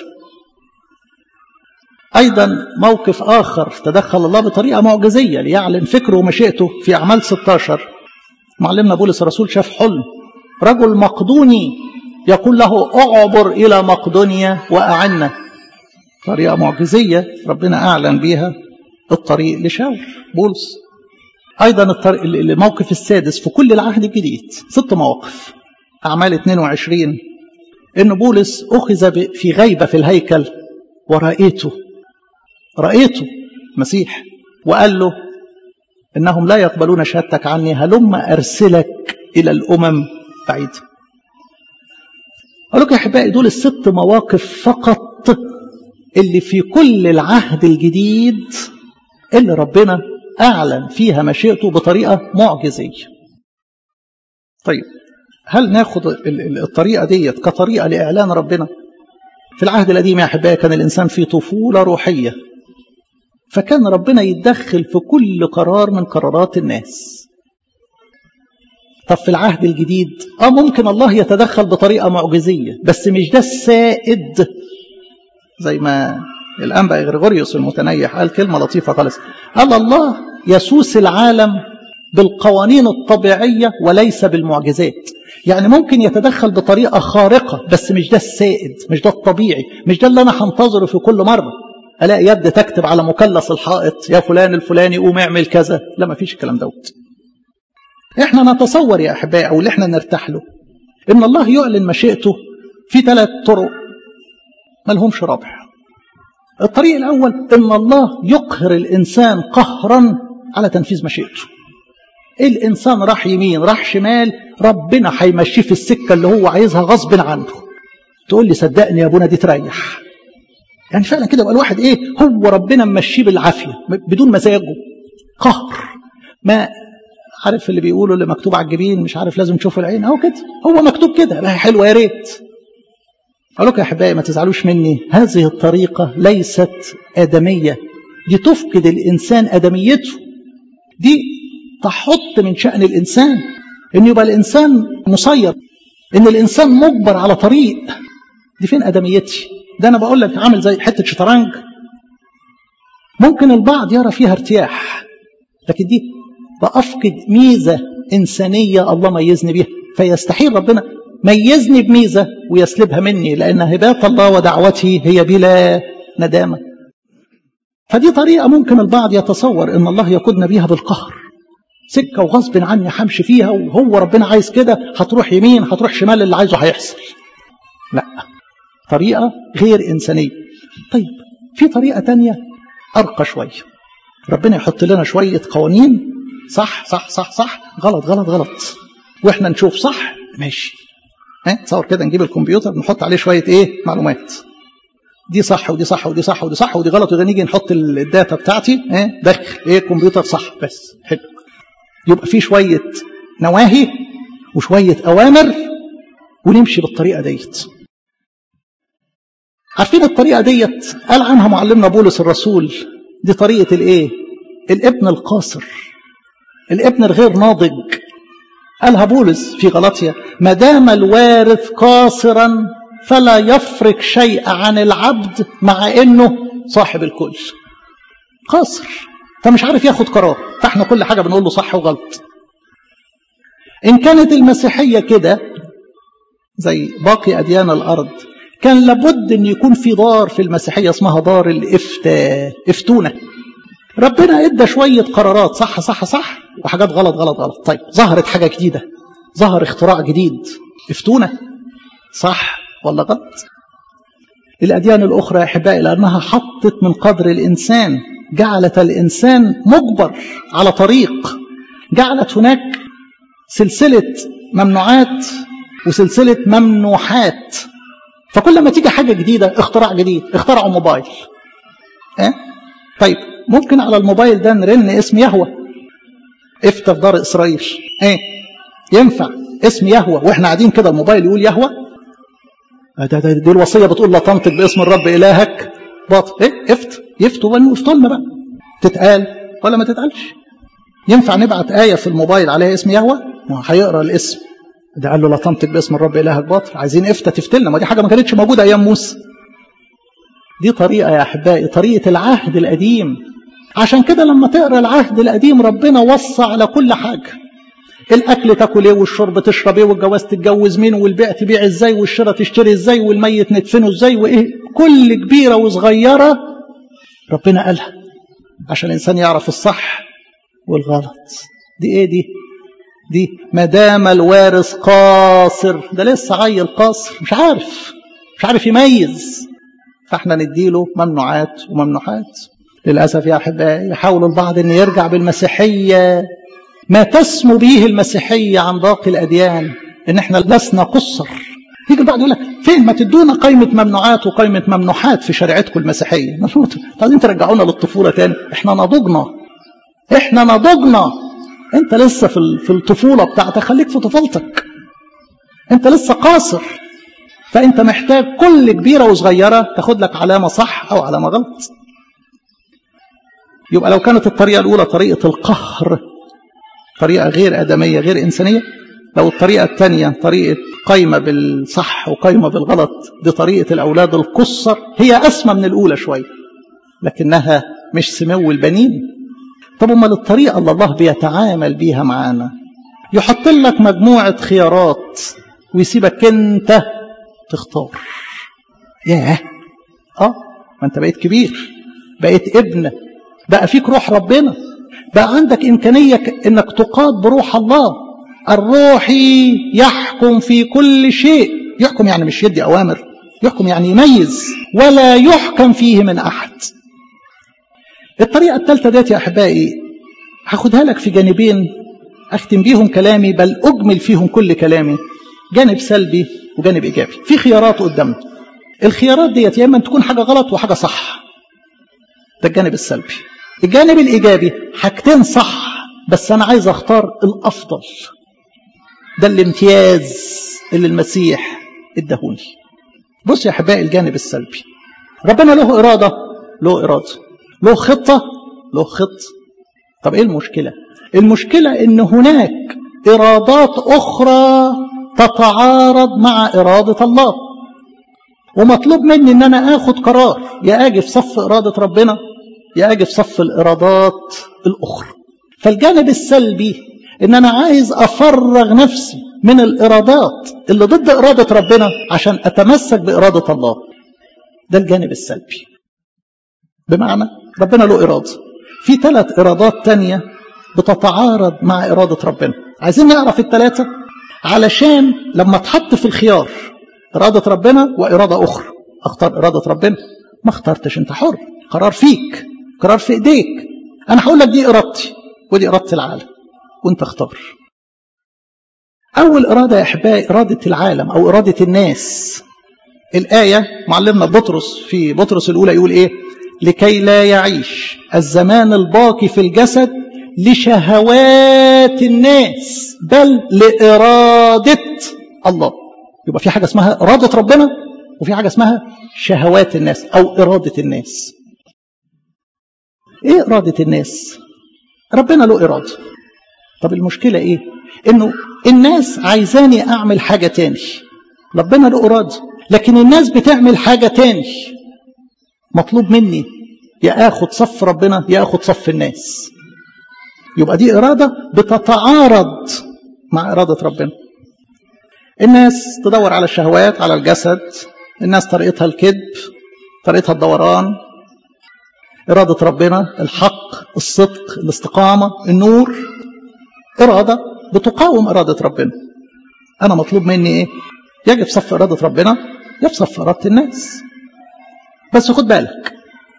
ايضا موقف اخر تدخل الله بطريقه معجزيه ليعلن فكره ومشيئته في اعمال 16 معلمنا بولس الرسول شاف حلم رجل مقدوني يقول له اعبر الى مقدونيا واعنا طريقه معجزيه ربنا اعلن بيها الطريق لشاول بولس أيضا الموقف السادس في كل العهد الجديد ست مواقف أعمال 22 إن بولس أخذ في غيبة في الهيكل ورأيته رأيته مسيح وقال له إنهم لا يقبلون شهادتك عني هلم أرسلك إلى الأمم بعيدة أقول لك يا أحبائي دول الست مواقف فقط اللي في كل العهد الجديد اللي ربنا أعلن فيها مشيئته بطريقة معجزية طيب هل ناخد الطريقة ديت كطريقة لإعلان ربنا في العهد القديم يا أحبائي كان الإنسان في طفولة روحية فكان ربنا يتدخل في كل قرار من قرارات الناس طب في العهد الجديد اه ممكن الله يتدخل بطريقة معجزية بس مش ده السائد زي ما الأنبا غريغوريوس المتنيح قال كلمة لطيفة خالص قال الله يسوس العالم بالقوانين الطبيعية وليس بالمعجزات يعني ممكن يتدخل بطريقة خارقة بس مش ده السائد مش ده الطبيعي مش ده اللي أنا هنتظره في كل مرة ألاقي يد تكتب على مثلث الحائط يا فلان الفلاني قوم اعمل كذا لا ما فيش الكلام دوت احنا نتصور يا أحبائي أو اللي احنا نرتاح له إن الله يعلن مشيئته في ثلاث طرق ما لهمش رابع الطريق الأول إن الله يقهر الإنسان قهرا على تنفيذ مشيئته الإنسان راح يمين راح شمال ربنا هيمشيه في السكة اللي هو عايزها غصب عنه تقول لي صدقني يا ابونا دي تريح يعني فعلا كده يبقى الواحد ايه هو ربنا ممشيه بالعافية بدون مزاجه قهر ما عارف اللي بيقولوا اللي مكتوب على الجبين مش عارف لازم تشوف العين اهو كده هو مكتوب كده بقى حلوه يا ريت اقول لكم يا احبائي ما تزعلوش مني هذه الطريقه ليست ادميه دي تفقد الانسان ادميته دي تحط من شان الانسان ان يبقى الانسان مسير ان الانسان مجبر على طريق دي فين ادميتي ده انا بقول لك عامل زي حته شطرنج ممكن البعض يرى فيها ارتياح لكن دي بأفقد ميزة إنسانية الله ميزني بيها فيستحيل ربنا ميزني بميزة ويسلبها مني لأن هبات الله ودعوتي هي بلا ندامة فدي طريقة ممكن البعض يتصور أن الله يقودنا بيها بالقهر سكة وغصب عني همشي فيها وهو ربنا عايز كده هتروح يمين هتروح شمال اللي عايزه هيحصل لا طريقة غير إنسانية طيب في طريقة تانية أرقى شوية ربنا يحط لنا شوية قوانين صح صح صح صح غلط غلط غلط واحنا نشوف صح ماشي ها تصور كده نجيب الكمبيوتر نحط عليه شويه ايه معلومات دي صح ودي صح ودي صح ودي صح ودي غلط وده نيجي نحط الداتا بتاعتي ها دخل ايه الكمبيوتر صح بس حلو يبقى في شويه نواهي وشويه اوامر ونمشي بالطريقه ديت عارفين الطريقه ديت قال عنها معلمنا بولس الرسول دي طريقه الايه الابن القاصر الابن الغير ناضج قالها بولس في غلطية ما دام الوارث قاصرا فلا يفرق شيء عن العبد مع انه صاحب الكل قاصر فمش عارف ياخد قرار فاحنا كل حاجة بنقول له صح وغلط ان كانت المسيحية كده زي باقي اديان الارض كان لابد ان يكون في دار في المسيحية اسمها دار الافتاء افتونه ربنا ادى شوية قرارات صح صح صح وحاجات غلط غلط غلط طيب ظهرت حاجة جديدة ظهر اختراع جديد افتونا صح ولا غلط الأديان الأخرى يا أحبائي لأنها حطت من قدر الإنسان جعلت الإنسان مجبر على طريق جعلت هناك سلسلة ممنوعات وسلسلة ممنوحات فكل ما تيجي حاجة جديدة اختراع جديد اخترعوا موبايل اه؟ طيب ممكن على الموبايل ده نرن اسم يهوى افتى في دار اسرائيل ايه ينفع اسم يهوى واحنا قاعدين كده الموبايل يقول يهوى ده ده دي الوصيه بتقول لا تنطق باسم الرب الهك باطل ايه افت يفتوا يفتوا لنا بقى تتقال ولا ما تتقالش ينفع نبعت آية في الموبايل عليها اسم يهوى هيقرا الاسم ده قال له لا تنطق باسم الرب إلهك باطل عايزين افتى تفتلنا ما دي حاجة ما كانتش موجودة أيام موسى دي طريقة يا أحبائي طريقة العهد القديم عشان كده لما تقرا العهد القديم ربنا وصى على كل حاجه الاكل تاكل ايه والشرب تشرب ايه والجواز تتجوز مين والبيع تبيع ازاي والشراء تشتري ازاي والميت ندفنه ازاي وايه كل كبيره وصغيره ربنا قالها عشان الانسان يعرف الصح والغلط دي ايه دي دي ما دام الوارث قاصر ده لسه عيل قاصر مش عارف مش عارف يميز فاحنا نديله ممنوعات وممنوحات للأسف يا أحبائي يحاول البعض أن يرجع بالمسيحية ما تسمو به المسيحية عن باقي الأديان إن إحنا لسنا قصر يجي البعض يقول لك فين ما تدونا قائمة ممنوعات وقائمة ممنوحات في شريعتكم المسيحية عايزين ترجعونا للطفولة تاني إحنا نضجنا إحنا نضجنا أنت لسه في في الطفولة بتاعتك خليك في طفولتك أنت لسه قاصر فأنت محتاج كل كبيرة وصغيرة تاخد لك علامة صح أو علامة غلط يبقى لو كانت الطريقة الأولى طريقة القهر طريقة غير آدمية غير إنسانية لو الطريقة الثانية طريقة قايمة بالصح وقايمة بالغلط دي طريقة الأولاد القصر هي أسمى من الأولى شوية لكنها مش سمو البنين طب امال الطريقه اللي الله بيتعامل بيها معانا يحط لك مجموعه خيارات ويسيبك انت تختار ياه اه ما انت بقيت كبير بقيت ابن بقى فيك روح ربنا بقى عندك امكانيه انك تقاد بروح الله الروحي يحكم في كل شيء يحكم يعني مش يدي اوامر يحكم يعني يميز ولا يحكم فيه من احد الطريقه الثالثه ديت يا احبائي هاخدها لك في جانبين اختم بيهم كلامي بل اجمل فيهم كل كلامي جانب سلبي وجانب ايجابي في خيارات قدامنا الخيارات ديت يا اما تكون حاجه غلط وحاجه صح ده الجانب السلبي الجانب الايجابي حاجتين صح بس انا عايز اختار الافضل ده الامتياز اللي المسيح اداهوني بص يا احبائي الجانب السلبي ربنا له اراده له اراده له خطه له خطه طب ايه المشكله المشكله ان هناك ارادات اخرى تتعارض مع اراده الله ومطلوب مني ان انا اخد قرار يا اجي في صف اراده ربنا يا اجي في صف الارادات الاخرى فالجانب السلبي ان انا عايز افرغ نفسي من الارادات اللي ضد اراده ربنا عشان اتمسك باراده الله ده الجانب السلبي بمعنى ربنا له اراده في ثلاث ارادات تانية بتتعارض مع اراده ربنا عايزين نعرف الثلاثه علشان لما اتحط في الخيار اراده ربنا واراده اخرى اختار اراده ربنا ما اخترتش انت حر قرار فيك قرار في ايديك انا هقول لك دي ارادتي ودي اراده العالم وانت اختار أول إرادة يا أحبائي إرادة العالم أو إرادة الناس الآية معلمنا بطرس في بطرس الأولى يقول إيه لكي لا يعيش الزمان الباقي في الجسد لشهوات الناس بل لإرادة الله يبقى في حاجة اسمها إرادة ربنا وفي حاجة اسمها شهوات الناس أو إرادة الناس إيه إرادة الناس ربنا له إرادة طب المشكلة إيه إنه الناس عايزاني أعمل حاجة تاني ربنا له إرادة لكن الناس بتعمل حاجة تاني مطلوب مني يا آخد صف ربنا يا آخد صف الناس يبقى دي إرادة بتتعارض مع إرادة ربنا الناس تدور على الشهوات على الجسد الناس طريقتها الكذب طريقتها الدوران إرادة ربنا الحق الصدق الاستقامة النور إرادة بتقاوم إرادة ربنا أنا مطلوب مني إيه يجب صف إرادة ربنا يجب صف إرادة الناس بس خد بالك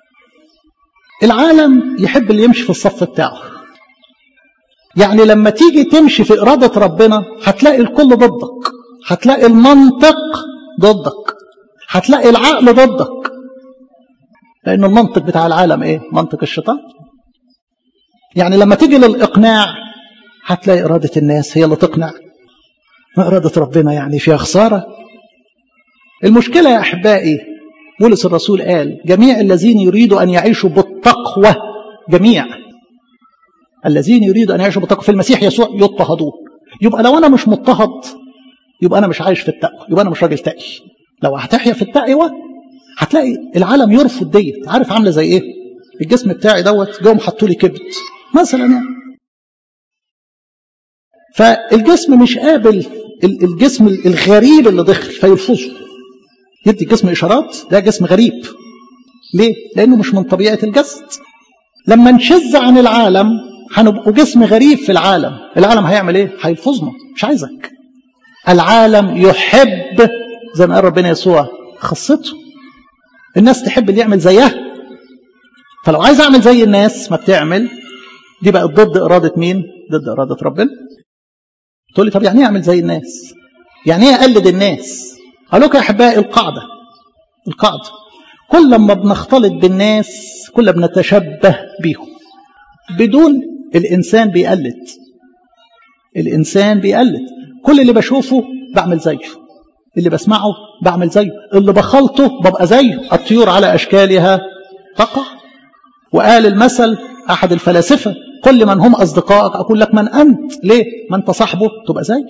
العالم يحب اللي يمشي في الصف بتاعه يعني لما تيجي تمشي في إرادة ربنا هتلاقي الكل ضدك هتلاقي المنطق ضدك هتلاقي العقل ضدك لأن المنطق بتاع العالم إيه؟ منطق الشيطان يعني لما تيجي للإقناع هتلاقي إرادة الناس هي اللي تقنع ما إرادة ربنا يعني فيها خسارة المشكلة يا أحبائي بولس الرسول قال جميع الذين يريدوا أن يعيشوا بالتقوى جميع الذين يريدوا أن يعيشوا بالتقوى في المسيح يسوع يضطهدون يبقى لو أنا مش مضطهد يبقى أنا مش عايش في التقوى يبقى أنا مش راجل تقي لو هتحيا في التقوى هتلاقي العالم يرفض ديت عارف عامله زي ايه الجسم بتاعي دوت جم حطوا لي كبد مثلا يعني فالجسم مش قابل الجسم الغريب اللي دخل فيرفضه يدي الجسم اشارات ده جسم غريب ليه لانه مش من طبيعه الجسد لما نشذ عن العالم هنبقوا جسم غريب في العالم العالم هيعمل ايه هيلفظنا مش عايزك العالم يحب زي ما قال ربنا يسوع خاصته الناس تحب اللي يعمل زيها فلو عايز اعمل زي الناس ما بتعمل دي بقت ضد اراده مين ضد اراده ربنا تقول لي طب يعني ايه اعمل زي الناس يعني ايه اقلد الناس اقول لكم يا احبائي القاعده القاعده كل ما بنختلط بالناس كل ما بنتشبه بيهم بدون الانسان بيقلد الانسان بيقلد كل اللي بشوفه بعمل زيه اللي بسمعه بعمل زيه اللي بخلطه ببقى زيه الطيور على أشكالها تقع وقال المثل أحد الفلاسفة كل من هم أصدقائك أقول لك من أنت ليه ما أنت صاحبه تبقى زيه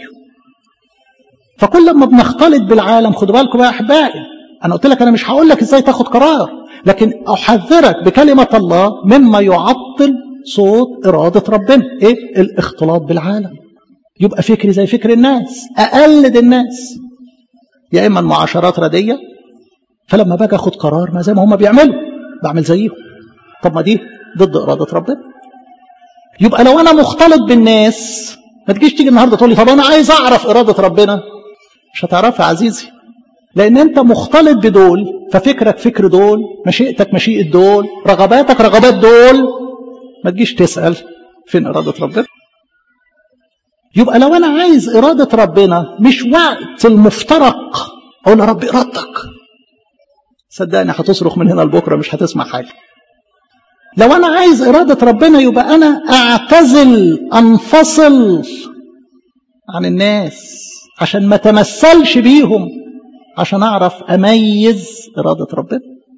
فكل ما بنختلط بالعالم خدوا بالكم يا أحبائي أنا قلت لك أنا مش هقول لك إزاي تاخد قرار لكن أحذرك بكلمة الله مما يعطل صوت إرادة ربنا إيه؟ الاختلاط بالعالم يبقى فكري زي فكر الناس أقلد الناس يا إما المعاشرات ردية فلما باجي أخد قرار ما زي ما هم بيعملوا بعمل زيهم طب ما دي ضد إرادة ربنا يبقى لو أنا مختلط بالناس ما تجيش تيجي النهارده تقول لي طب أنا عايز أعرف إرادة ربنا مش هتعرفها يا عزيزي لأن أنت مختلط بدول ففكرك فكر دول مشيئتك مشيئة دول رغباتك رغبات دول ما تجيش تسأل فين إرادة ربنا يبقى لو أنا عايز إرادة ربنا مش وقت المفترق أقول يا رب إرادتك صدقني هتصرخ من هنا لبكرة مش هتسمع حاجة لو أنا عايز إرادة ربنا يبقى أنا أعتزل أنفصل عن الناس عشان ما تمثلش بيهم عشان أعرف أميز إرادة ربنا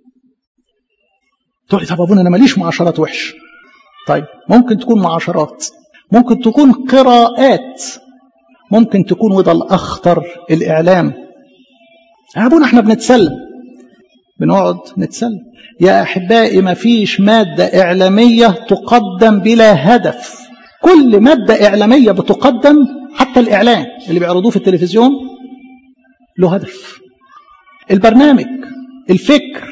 تقول لي طب أبونا أنا ماليش معاشرات وحش طيب ممكن تكون معاشرات ممكن تكون قراءات ممكن تكون وده الأخطر الإعلام يا أبونا احنا بنتسلم بنقعد نتسلم يا أحبائي ما فيش مادة إعلامية تقدم بلا هدف كل مادة إعلامية بتقدم حتى الإعلان اللي بيعرضوه في التلفزيون له هدف البرنامج الفكر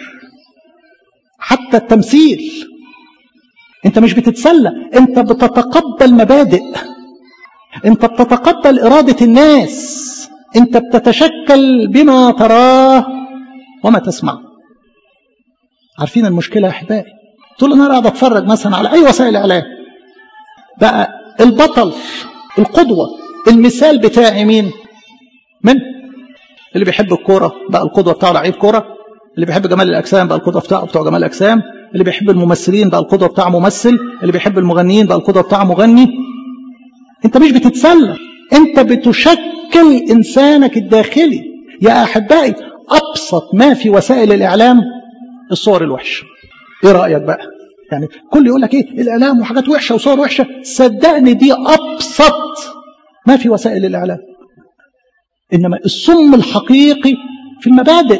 حتى التمثيل انت مش بتتسلى انت بتتقبل مبادئ انت بتتقبل إرادة الناس انت بتتشكل بما تراه وما تسمع عارفين المشكلة يا أحبائي طول النهار قاعد أتفرج مثلا على أي وسائل إعلام بقى البطل القدوة المثال بتاعي مين من اللي بيحب الكورة بقى القدوة بتاعه لعيب كورة اللي بيحب جمال الأجسام بقى القدوة بتاعه بتاع جمال الأجسام اللي بيحب الممثلين بقى القدوة بتاعه ممثل اللي بيحب المغنيين بقى القدوة بتاعه مغني انت مش بتتسلى انت بتشكل انسانك الداخلي يا احبائي ابسط ما في وسائل الاعلام الصور الوحشه ايه رايك بقى يعني كل يقول لك ايه الاعلام وحاجات وحشه وصور وحشه صدقني دي ابسط ما في وسائل الاعلام انما السم الحقيقي في المبادئ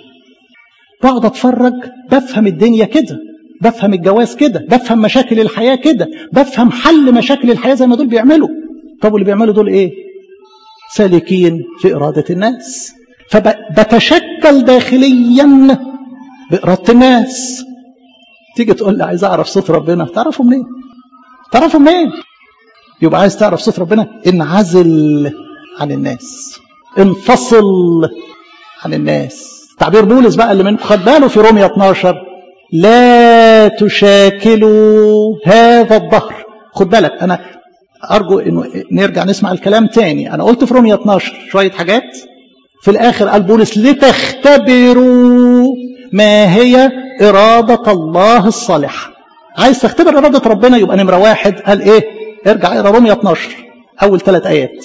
بقعد اتفرج بفهم الدنيا كده بفهم الجواز كده بفهم مشاكل الحياه كده بفهم حل مشاكل الحياه زي ما دول بيعملوا طب واللي بيعملوا دول ايه سالكين في اراده الناس فبتشكل داخليا باراده الناس تيجي تقول لي عايز اعرف صوت ربنا تعرفه منين تعرفه منين يبقى عايز تعرف صوت ربنا انعزل عن الناس انفصل عن الناس تعبير بولس بقى اللي منكم خد باله في رومية 12 لا تشاكلوا هذا الظهر خد بالك انا ارجو انه نرجع نسمع الكلام تاني انا قلت في رومية 12 شوية حاجات في الاخر قال بولس لتختبروا ما هي إرادة الله الصالحة عايز تختبر إرادة ربنا يبقى نمرة واحد قال إيه ارجع اقرا رومية 12 أول ثلاث آيات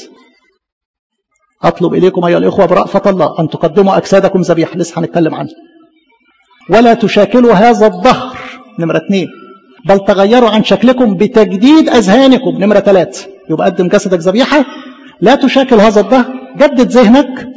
أطلب إليكم أيها الإخوة برأفة الله أن تقدموا أجسادكم ذبيحة لسه هنتكلم عنها ولا تشاكلوا هذا الظهر نمرة اثنين بل تغيروا عن شكلكم بتجديد أذهانكم نمرة ثلاثة يبقى قدم جسدك ذبيحة لا تشاكل هذا الظهر جدد ذهنك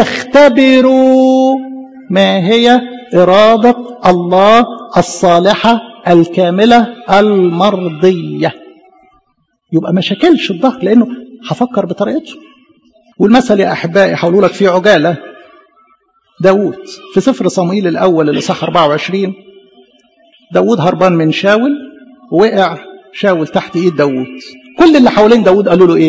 لتختبروا ما هي إرادة الله الصالحة الكاملة المرضية يبقى ما شكلش الظهر لأنه هفكر بطريقته والمثل يا أحبائي حولوا لك فيه عجالة داود في سفر صمويل الأول الإصحاح 24 داود هربان من شاول وقع شاول تحت إيد داود كل اللي حوالين داود قالوا له إيه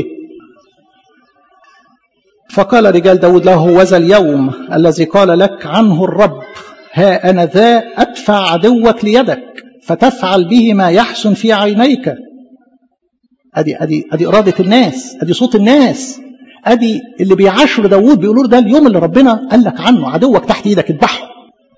فقال رجال داود له وذا اليوم الذي قال لك عنه الرب ها أنا ذا أدفع عدوك ليدك فتفعل به ما يحسن في عينيك أدي, أدي, أدي إرادة الناس أدي صوت الناس أدي اللي بيعاشر داود بيقولوا له ده اليوم اللي ربنا قال لك عنه عدوك تحت إيدك اذبحه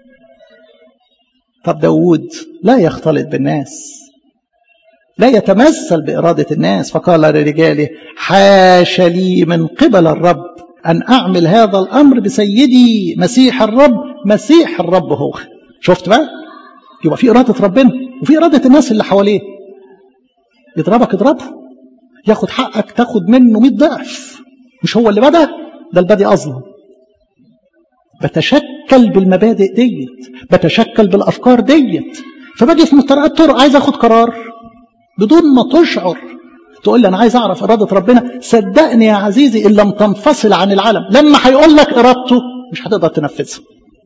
طب داود لا يختلط بالناس لا يتمثل بإرادة الناس فقال لرجاله حاش لي من قبل الرب أن أعمل هذا الأمر بسيدي مسيح الرب مسيح الرب هو شفت بقى يبقى في إرادة ربنا وفي إرادة الناس اللي حواليه يضربك اضربه ياخد حقك تاخد منه 100 ضعف مش هو اللي بدأ ده البادي أظلم بتشكل بالمبادئ ديت بتشكل بالافكار ديت فباجي في مفترقات طرق عايز اخد قرار بدون ما تشعر تقول لي انا عايز اعرف اراده ربنا صدقني يا عزيزي ان لم تنفصل عن العالم لما هيقول لك ارادته مش هتقدر تنفذها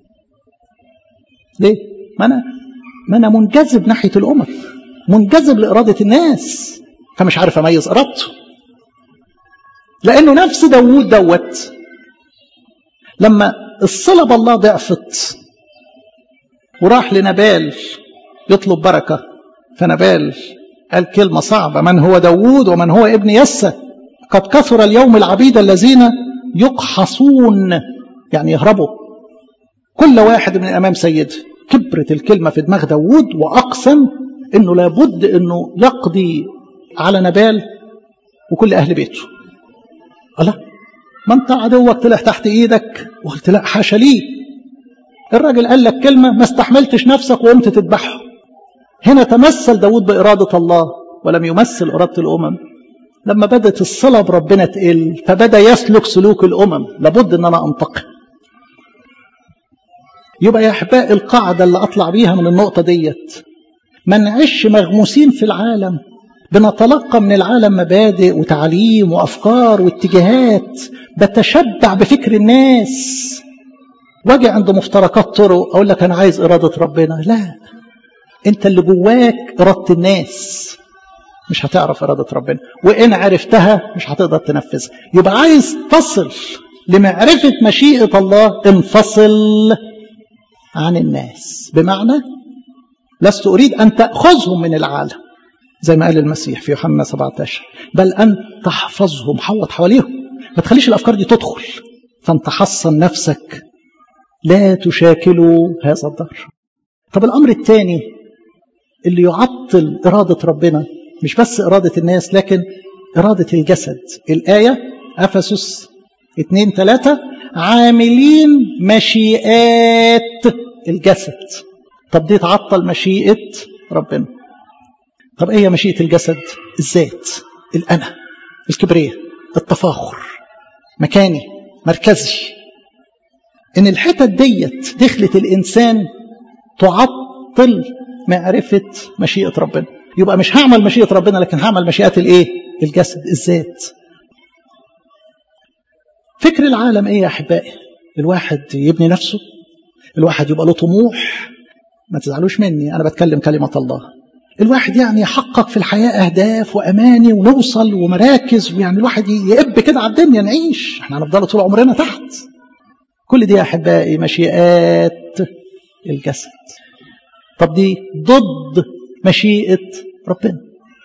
ليه ما انا ما انا منجذب ناحيه الامم منجذب لاراده الناس فمش عارف اميز ارادته لانه نفس داوود دوت لما الصله بالله ضعفت وراح لنبال يطلب بركه فنبال قال كلمة صعبة من هو داوود ومن هو ابن يسى قد كثر اليوم العبيد الذين يقحصون يعني يهربوا كل واحد من أمام سيده كبرت الكلمة في دماغ داوود وأقسم أنه لابد أنه يقضي على نبال وكل أهل بيته الله ما انت عدوك طلع تحت ايدك وقلت لا حاشا ليه الراجل قال لك كلمة ما استحملتش نفسك وقمت تذبحه هنا تمثل داود بإرادة الله ولم يمثل إرادة الأمم لما بدت الصلة بربنا تقل فبدأ يسلك سلوك الأمم لابد أن أنا أنتقم يبقى يا أحباء القاعدة اللي أطلع بيها من النقطة ديت ما نعيش مغموسين في العالم بنتلقى من العالم مبادئ وتعليم وأفكار واتجاهات بتشبع بفكر الناس واجي عند مفترقات طرق أقول لك أنا عايز إرادة ربنا لا انت اللي جواك إرادة الناس مش هتعرف إرادة ربنا وإن عرفتها مش هتقدر تنفذها يبقى عايز تصل لمعرفة مشيئة الله انفصل عن الناس بمعنى لست أريد أن تأخذهم من العالم زي ما قال المسيح في يوحنا 17 بل أن تحفظهم حوط حواليهم ما تخليش الأفكار دي تدخل فأنت حصن نفسك لا تشاكلوا هذا الدهر طب الأمر الثاني اللي يعطل إرادة ربنا مش بس إرادة الناس لكن إرادة الجسد الآية أفسس 2 3 عاملين مشيئات الجسد طب دي تعطل مشيئة ربنا طب ايه مشيئة الجسد الذات الأنا الكبرياء التفاخر مكاني مركزي ان الحتت ديت دخلت الانسان تعطل معرفة مشيئة ربنا يبقى مش هعمل مشيئة ربنا لكن هعمل مشيئة الايه الجسد الذات فكر العالم ايه يا احبائي الواحد يبني نفسه الواحد يبقى له طموح ما تزعلوش مني انا بتكلم كلمة الله الواحد يعني يحقق في الحياة أهداف وأماني ونوصل ومراكز ويعني الواحد يقب كده على الدنيا نعيش احنا هنفضل طول عمرنا تحت كل دي يا أحبائي مشيئات الجسد طب دي ضد مشيئة ربنا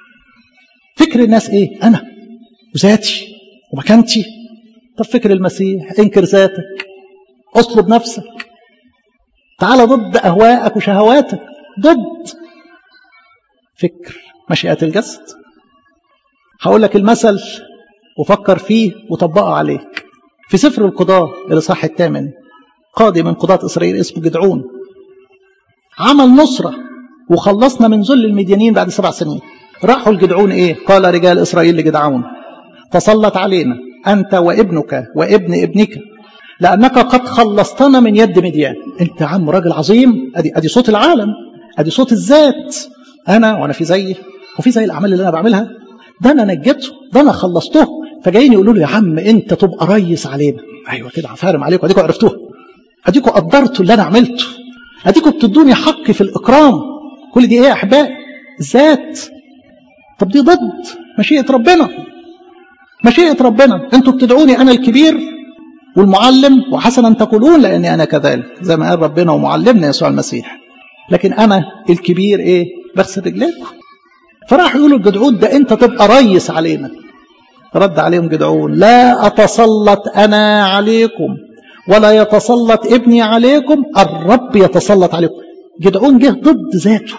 فكر الناس ايه أنا وذاتي ومكانتي طب فكر المسيح انكر ذاتك اطلب نفسك تعال ضد أهوائك وشهواتك ضد فكر مشيئة الجسد هقول لك المثل وفكر فيه وطبقه عليك في سفر القضاء الإصحاح الثامن قاضي من قضاة إسرائيل اسمه جدعون عمل نصرة وخلصنا من ذل المديانين بعد سبع سنين راحوا الجدعون ايه قال رجال إسرائيل لجدعون تسلط علينا أنت وابنك وابن ابنك لأنك قد خلصتنا من يد مديان أنت عم راجل عظيم أدي, أدي صوت العالم أدي صوت الذات أنا وأنا في زيه وفي زي الأعمال اللي أنا بعملها ده أنا نجيته ده أنا خلصته فجايين يقولوا له يا عم أنت تبقى ريس علينا أيوة كده هفارم عليكم أديكم عرفتوها أديكم قدرتوا اللي أنا عملته أديكم بتدوني حقي في الإكرام كل دي إيه يا أحباء ذات طب دي ضد مشيئة ربنا مشيئة ربنا أنتوا بتدعوني أنا الكبير والمعلم وحسنا تقولون لأني أنا كذلك زي ما قال ربنا ومعلمنا يسوع المسيح لكن أنا الكبير إيه بغسل رجليكم فراح يقولوا الجدعون ده أنت تبقى ريس علينا رد عليهم جدعون لا أتسلط أنا عليكم ولا يتسلط ابني عليكم الرب يتسلط عليكم جدعون جه ضد ذاته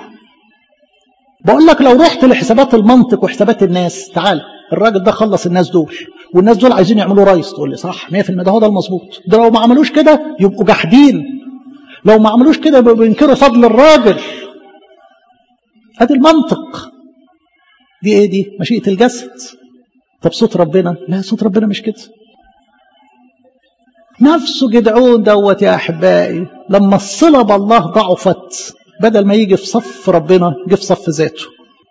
بقول لك لو رحت لحسابات المنطق وحسابات الناس تعال الراجل ده خلص الناس دول والناس دول عايزين يعملوا رئيس تقول لي صح 100% ده هو ده المظبوط ده لو ما عملوش كده يبقوا جاحدين لو ما عملوش كده يبقوا بينكروا فضل الراجل ادي المنطق دي ايه دي مشيئة الجسد طب صوت ربنا لا صوت ربنا مش كده نفسه جدعون دوت يا أحبائي لما الصلة بالله ضعفت بدل ما يجي في صف ربنا جه في صف ذاته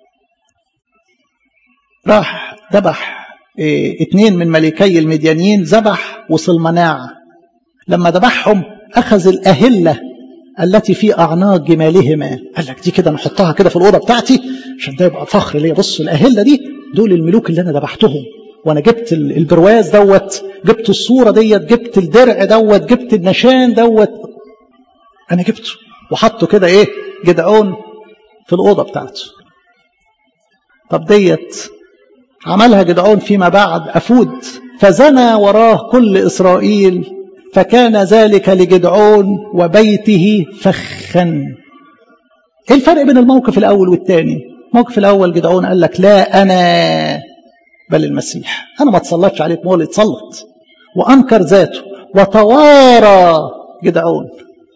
راح ذبح اه اتنين من ملكي المديانيين ذبح وصلمناع لما ذبحهم أخذ الأهلة التي في أعناق جمالهما قال لك دي كده نحطها كده في الأوضة بتاعتي عشان ده يبقى فخر ليا بصوا الأهلة دي دول الملوك اللي أنا ذبحتهم وأنا جبت البرواز دوت جبت الصورة ديت جبت الدرع دوت جبت النشان دوت أنا جبته وحطه كده إيه جدعون في الأوضة بتاعته طب ديت عملها جدعون فيما بعد أفود فزنى وراه كل إسرائيل فكان ذلك لجدعون وبيته فخا ايه الفرق بين الموقف الاول والثاني الموقف الاول جدعون قال لك لا انا بل المسيح انا ما اتسلطش عليك هو اللي اتسلط وانكر ذاته وتوارى جدعون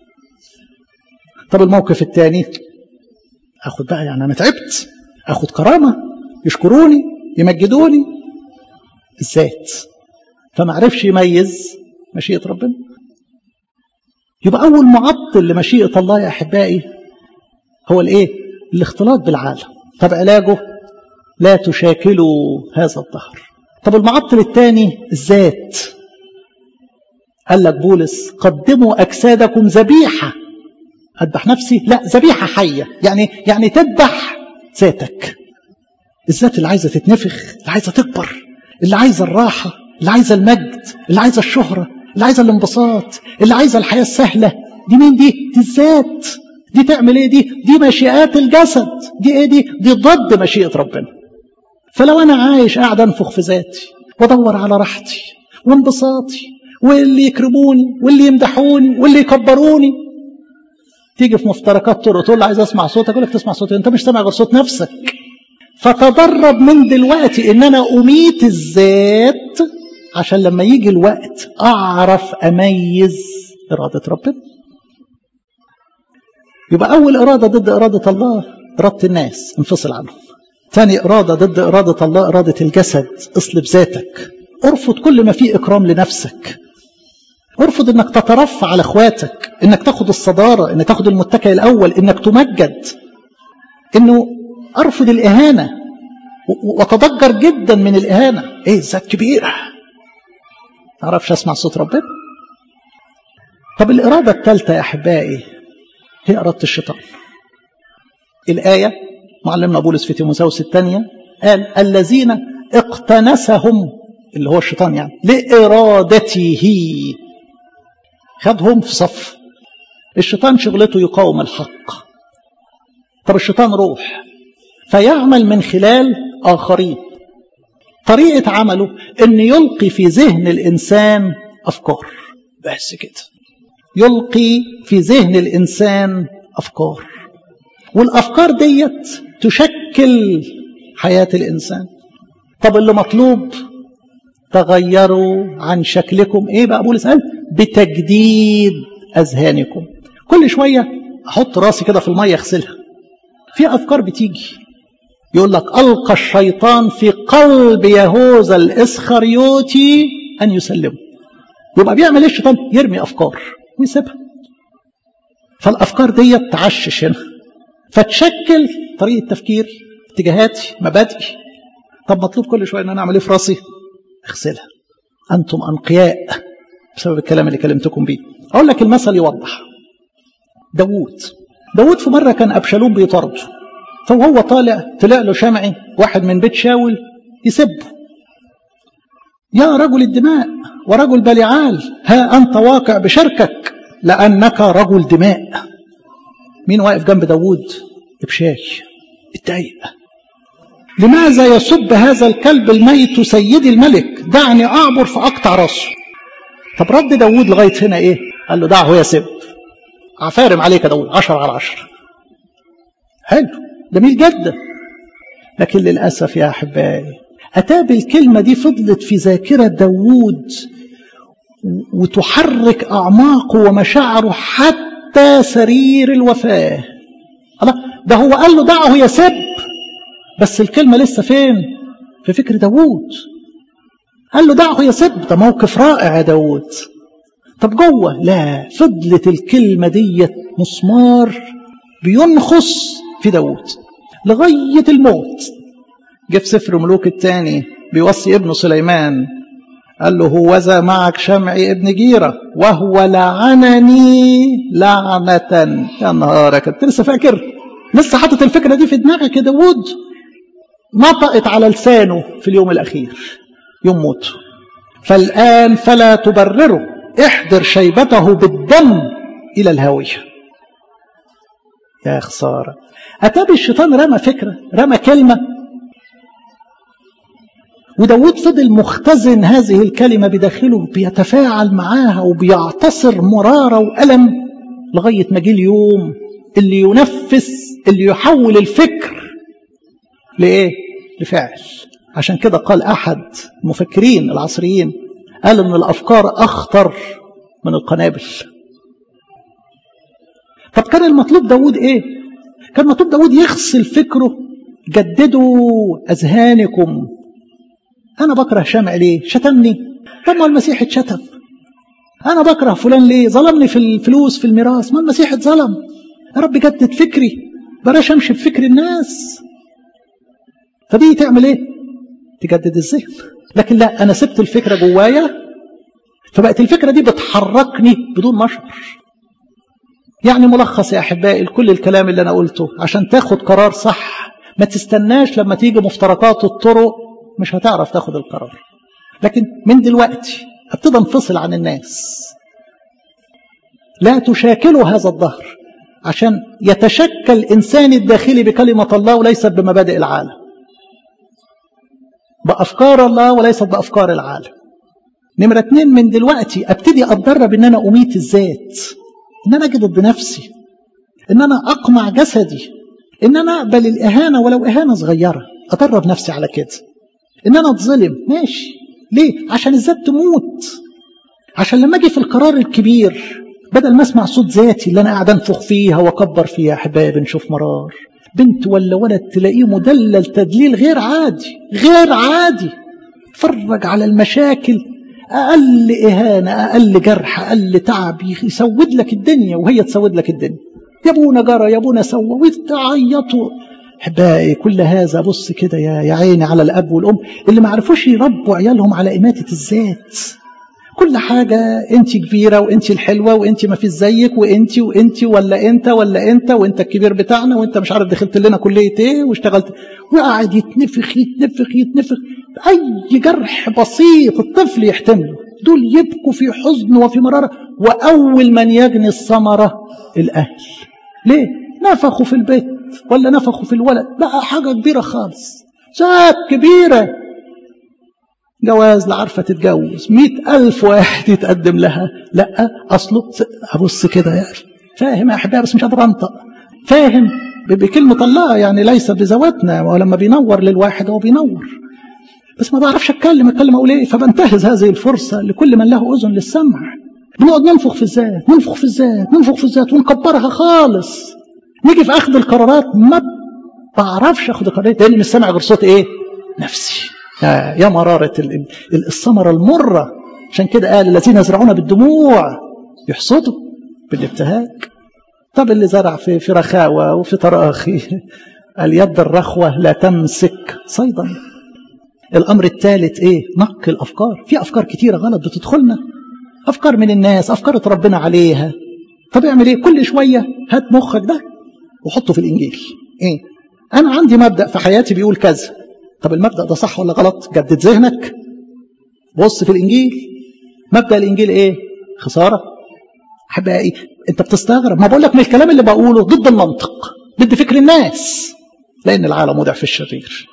طب الموقف الثاني اخد بقى يعني انا تعبت اخد كرامه يشكروني يمجدوني الذات فما عرفش يميز مشيئة ربنا يبقى أول معطل لمشيئة الله يا أحبائي هو الإيه؟ الاختلاط بالعالم طب علاجه لا تشاكلوا هذا الظهر طب المعطل الثاني الذات قال لك بولس قدموا أجسادكم ذبيحة أذبح نفسي لا ذبيحة حية يعني يعني تذبح ذاتك الذات اللي عايزة تتنفخ اللي عايزة تكبر اللي عايزة الراحة اللي عايزة المجد اللي عايزة الشهرة اللي عايزة الانبساط اللي عايزة الحياة السهلة دي مين دي؟ دي الذات دي تعمل ايه دي؟ دي مشيئات الجسد دي ايه دي؟ دي ضد مشيئة ربنا فلو انا عايش قاعد انفخ في ذاتي وادور على راحتي وانبساطي واللي يكرموني واللي يمدحوني واللي يكبروني تيجي في مفترقات طرق تقول له عايز اسمع صوتك اقول لك تسمع صوتي انت مش سامع غير صوت نفسك فتدرب من دلوقتي ان انا اميت الذات عشان لما يجي الوقت اعرف اميز اراده ربنا يبقى اول اراده ضد اراده الله اراده الناس انفصل عنهم ثاني اراده ضد اراده الله اراده الجسد اصلب ذاتك ارفض كل ما فيه اكرام لنفسك ارفض انك تترفع على اخواتك انك تاخد الصداره انك تاخد المتكئ الاول انك تمجد انه ارفض الاهانه وتضجر جدا من الاهانه ايه الذات كبيره ما اعرفش اسمع صوت ربنا طب الاراده الثالثه يا احبائي هي اراده الشيطان الايه معلمنا بولس في تيموثاوس الثانيه قال الذين اقتنسهم اللي هو الشيطان يعني لارادته خدهم في صف الشيطان شغلته يقاوم الحق طب الشيطان روح فيعمل من خلال آخرين طريقة عمله أن يلقي في ذهن الإنسان أفكار بس كده يلقي في ذهن الإنسان أفكار والأفكار ديت تشكل حياة الإنسان طب اللي مطلوب تغيروا عن شكلكم ايه بقى بولس قال بتجديد اذهانكم كل شويه احط راسي كده في الميه اغسلها في افكار بتيجي يقول لك القى الشيطان في قلب يهوذا الاسخريوتي ان يسلمه يبقى بيعمل ايه الشيطان يرمي افكار ويسيبها فالافكار دي تعشش هنا فتشكل طريقه تفكير اتجاهاتي مبادئي طب مطلوب كل شويه ان انا اعمل ايه في راسي اغسلها انتم انقياء بسبب الكلام اللي كلمتكم بيه اقول لك المثل يوضح داوود داوود في مره كان ابشالوم بيطارده فوهو طالع طلع له شمعي واحد من بيت شاول يسبه يا رجل الدماء ورجل بلعال ها انت واقع بشركك لانك رجل دماء مين واقف جنب داوود ابشاي اتضايق لماذا يسب هذا الكلب الميت سيدي الملك دعني أعبر فأقطع راسه طب رد داود لغاية هنا إيه قال له دعه يسب عفارم عليك يا داود عشر على عشر حلو جميل جدا لكن للأسف يا أحبائي أتى بالكلمة دي فضلت في ذاكرة داود وتحرك أعماقه ومشاعره حتى سرير الوفاة الله ده هو قال له دعه يسب بس الكلمة لسه فين في فكر داوود قال له دعه يسب ده موقف رائع يا داوود طب جوه لا فضلت الكلمة ديت مسمار بينخص في داود لغاية الموت جه في سفر ملوك الثاني بيوصي ابنه سليمان قال له هوذا معك شمعي ابن جيرة وهو لعنني لعنة يا نهارك انت لسه فاكر لسه حاطط الفكرة دي في دماغك يا داود نطقت على لسانه في اليوم الأخير يوم موته فالآن فلا تبرره احضر شيبته بالدم إلى الهاوية يا خسارة أتابي الشيطان رمى فكرة رمى كلمة وداود فضل مختزن هذه الكلمة بداخله بيتفاعل معاها وبيعتصر مرارة وألم لغاية ما جه اليوم اللي ينفس اللي يحول الفكر لإيه؟ لفعل عشان كده قال أحد المفكرين العصريين قال إن الأفكار أخطر من القنابل طب كان المطلوب داود إيه؟ كان مطلوب داود يغسل فكره جددوا أذهانكم أنا بكره شمع ليه؟ شتمني طب ما المسيح اتشتم أنا بكره فلان ليه؟ ظلمني في الفلوس في الميراث ما المسيح اتظلم يا رب جدد فكري بلاش أمشي بفكر الناس فدي تعمل إيه؟ تجدد الذهن لكن لا أنا سبت الفكرة جوايا فبقت الفكرة دي بتحركني بدون ما أشعر يعني ملخص يا أحبائي كل الكلام اللي أنا قلته عشان تاخد قرار صح ما تستناش لما تيجي مفترقات الطرق مش هتعرف تاخد القرار لكن من دلوقتي ابتدى انفصل عن الناس لا تشاكلوا هذا الظهر عشان يتشكل إنسان الداخلي بكلمة الله وليست بمبادئ العالم بأفكار الله وليست بأفكار العالم نمرة اتنين من دلوقتي ابتدي اتدرب ان انا اميت الذات ان انا اجد بنفسي ان انا اقمع جسدي ان انا اقبل الاهانه ولو اهانه صغيره ادرب نفسي على كده ان انا اتظلم ماشي ليه عشان الذات تموت عشان لما اجي في القرار الكبير بدل ما اسمع صوت ذاتي اللي انا قاعد انفخ فيها واكبر فيها يا احبابي نشوف مرار بنت ولا ولد تلاقيه مدلل تدليل غير عادي غير عادي اتفرج على المشاكل اقل اهانه اقل جرح اقل تعب يسود لك الدنيا وهي تسود لك الدنيا يا ابونا جرى يا ابونا سوى وتعيطوا احبائي كل هذا بص كده يا يا عيني على الاب والام اللي ما عرفوش يربوا عيالهم على اماته الذات كل حاجة انت كبيرة وانت الحلوة وانت ما فيش زيك وانت وانت ولا انت ولا انت وانت الكبير بتاعنا وانت مش عارف دخلت لنا كلية ايه واشتغلت وقاعد يتنفخ يتنفخ يتنفخ اي جرح بسيط الطفل يحتمله دول يبكوا في حزن وفي مرارة واول من يجني الثمرة الاهل ليه نفخوا في البيت ولا نفخوا في الولد بقى حاجة كبيرة خالص ذات كبيرة جواز لا عارفة تتجوز مئة ألف واحد يتقدم لها لا أصله أبص كده يعني فاهم يا أحبائي بس مش قادر أنطق فاهم بكلمة الله يعني ليس بذواتنا ولما بينور للواحد هو بينور بس ما بعرفش أتكلم أتكلم أقول إيه فبنتهز هذه الفرصة لكل من له أذن للسمع بنقعد ننفخ في الذات ننفخ في الذات ننفخ في الذات ونكبرها خالص نيجي في أخذ القرارات ما بعرفش أخذ القرارات لأني مش سامع غير صوت إيه نفسي يا مرارة الثمرة المرة عشان كده قال الذين يزرعون بالدموع يحصدوا بالابتهاج طب اللي زرع في في رخاوة وفي تراخي اليد الرخوة لا تمسك صيدا الأمر الثالث إيه نقي الأفكار في أفكار كتيرة غلط بتدخلنا أفكار من الناس أفكار اتربنا عليها طب اعمل إيه كل شوية هات مخك ده وحطه في الإنجيل إيه أنا عندي مبدأ في حياتي بيقول كذا طب المبدأ ده صح ولا غلط جدد ذهنك بص في الإنجيل مبدأ الإنجيل إيه خسارة أحبائي أنت بتستغرب ما بقول لك من الكلام اللي بقوله ضد المنطق ضد فكر الناس لأن العالم وضع في الشرير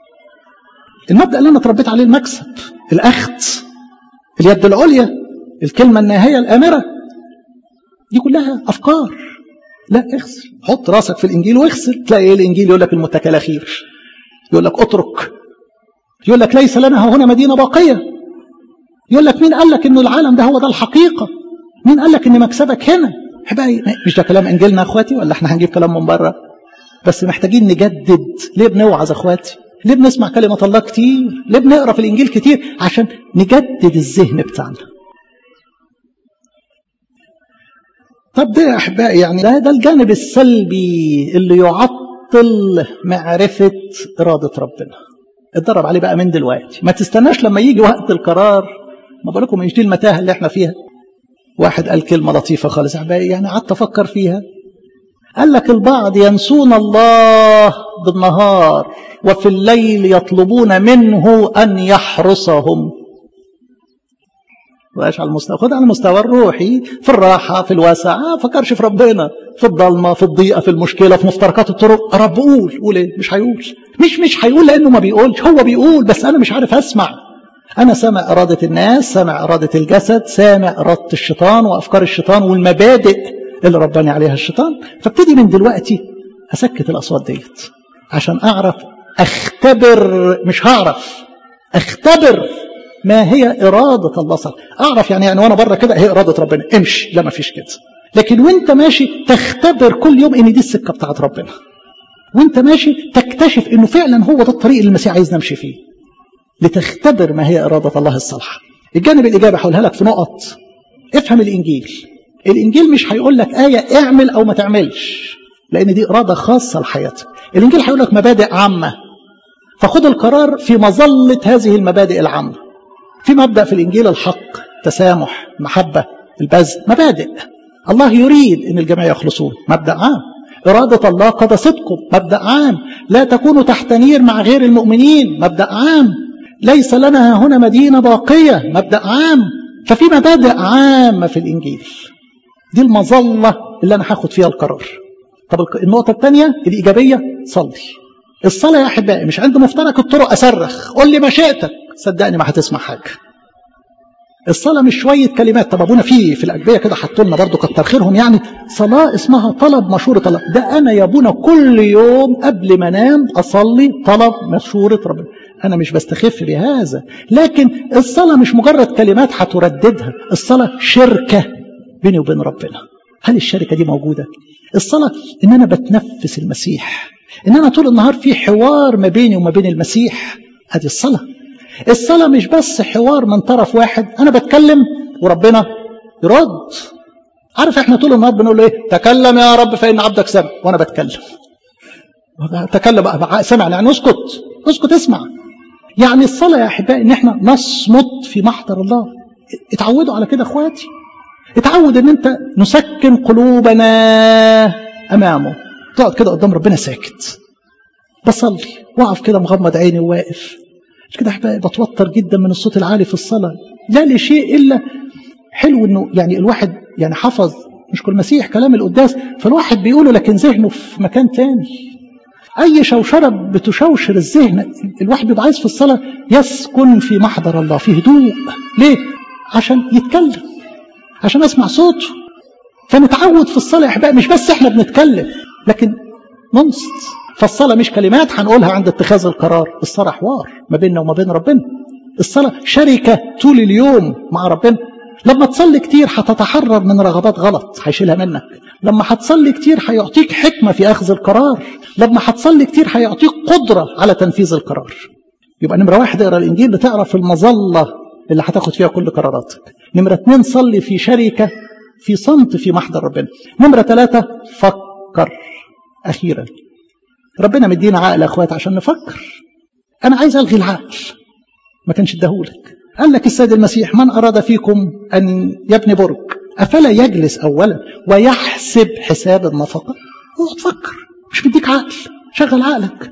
المبدأ اللي أنا اتربيت عليه المكسب الأخذ اليد العليا الكلمة الناهية الآمرة دي كلها أفكار لا اغسل حط راسك في الإنجيل واغسل تلاقي إيه الإنجيل يقول لك المتكل الأخير يقول لك اترك يقول لك ليس لنا هنا مدينة باقية يقول لك مين قال لك ان العالم ده هو ده الحقيقة مين قال لك ان مكسبك هنا حبايبي مش ده كلام انجيلنا اخواتي ولا احنا هنجيب كلام من بره بس محتاجين نجدد ليه بنوعظ اخواتي ليه بنسمع كلمة الله كتير ليه بنقرا في الانجيل كتير عشان نجدد الذهن بتاعنا طب ده يا احبائي يعني ده ده الجانب السلبي اللي يعطل معرفه اراده ربنا اتدرب عليه بقى من دلوقتي ما تستناش لما يجي وقت القرار ما بالكم مش دي المتاهه اللي احنا فيها واحد قال كلمه لطيفه خالص احبائي يعني قعدت افكر فيها قال لك البعض ينسون الله بالنهار وفي الليل يطلبون منه ان يحرسهم وإيش على المستوى خد على المستوى الروحي في الراحة في الواسع ما فكرش في ربنا في الضلمة في الضيقة في المشكلة في مفترقات الطرق رب قول قول ايه مش هيقول مش مش هيقول لأنه ما بيقولش هو بيقول بس أنا مش عارف أسمع أنا سامع إرادة الناس سامع إرادة الجسد سامع إرادة الشيطان وأفكار الشيطان والمبادئ اللي رباني عليها الشيطان فابتدي من دلوقتي أسكت الأصوات ديت عشان أعرف أختبر مش هعرف أختبر ما هي إرادة الله صح أعرف يعني يعني وأنا بره كده هي إرادة ربنا امشي لا ما فيش كده لكن وانت ماشي تختبر كل يوم ان دي السكة بتاعت ربنا وانت ماشي تكتشف انه فعلا هو ده الطريق اللي المسيح عايز نمشي فيه لتختبر ما هي إرادة الله الصالحة الجانب الإجابة هقولها لك في نقط افهم الإنجيل الإنجيل مش هيقول لك آية اعمل أو ما تعملش لأن دي إرادة خاصة لحياتك الإنجيل هيقول لك مبادئ عامة فخد القرار في مظلة هذه المبادئ العامة في مبدأ في الإنجيل الحق تسامح محبة البذل مبادئ الله يريد أن الجميع يخلصون مبدأ عام إرادة الله قدستكم مبدأ عام لا تكونوا تحت نير مع غير المؤمنين مبدأ عام ليس لنا هنا مدينة باقية مبدأ عام ففي مبادئ عامة في الإنجيل دي المظلة اللي أنا هاخد فيها القرار طب النقطة الثانية الإيجابية صلي الصلاة يا أحبائي مش عند مفترق الطرق أصرخ قول لي مشيئتك صدقني ما هتسمع حاجة الصلاة مش شوية كلمات طب أبونا في في الأجبية كده حطوا لنا برضه كتر خيرهم يعني صلاة اسمها طلب مشورة الله ده أنا يا أبونا كل يوم قبل ما أنام أصلي طلب مشورة ربنا أنا مش بستخف بهذا لكن الصلاة مش مجرد كلمات هترددها الصلاة شركة بيني وبين ربنا هل الشركة دي موجودة؟ الصلاة إن أنا بتنفس المسيح إن أنا طول النهار في حوار ما بيني وما بين المسيح هذه الصلاة الصلاة مش بس حوار من طرف واحد أنا بتكلم وربنا يرد عارف احنا طول النهار بنقول ايه تكلم يا رب فإن عبدك سمع وأنا بتكلم تكلم بقى سمع يعني اسكت اسكت اسمع يعني الصلاة يا أحبائي إن احنا نصمت في محضر الله اتعودوا على كده اخواتي اتعود ان انت نسكن قلوبنا امامه تقعد كده قدام ربنا ساكت بصلي واقف كده مغمض عيني وواقف مش كده احبائي بتوتر جدا من الصوت العالي في الصلاه لا لشيء الا حلو انه يعني الواحد يعني حفظ مش كل مسيح كلام القداس فالواحد بيقوله لكن ذهنه في مكان تاني اي شوشره بتشوشر الذهن الواحد بيبقى عايز في الصلاه يسكن في محضر الله في هدوء ليه عشان يتكلم عشان اسمع صوته فنتعود في الصلاه يا احبائي مش بس احنا بنتكلم لكن ننصت فالصلاه مش كلمات هنقولها عند اتخاذ القرار الصلاه حوار ما بيننا وما بين ربنا الصلاه شركه طول اليوم مع ربنا لما تصلي كتير هتتحرر من رغبات غلط هيشيلها منك لما هتصلي كتير هيعطيك حكمة في أخذ القرار لما هتصلي كتير هيعطيك قدرة على تنفيذ القرار يبقى نمرة واحد اقرا الإنجيل بتعرف المظلة اللي هتاخد فيها كل قراراتك نمرة اتنين صلي في شركة في صمت في محضر ربنا نمرة ثلاثة فكر أخيرا ربنا مدينا عقل يا أخوات عشان نفكر أنا عايز ألغي العقل ما كانش اداهولك قال لك السيد المسيح من أراد فيكم أن يبني برج أفلا يجلس أولا ويحسب حساب النفقة اقعد تفكر مش مديك عقل شغل عقلك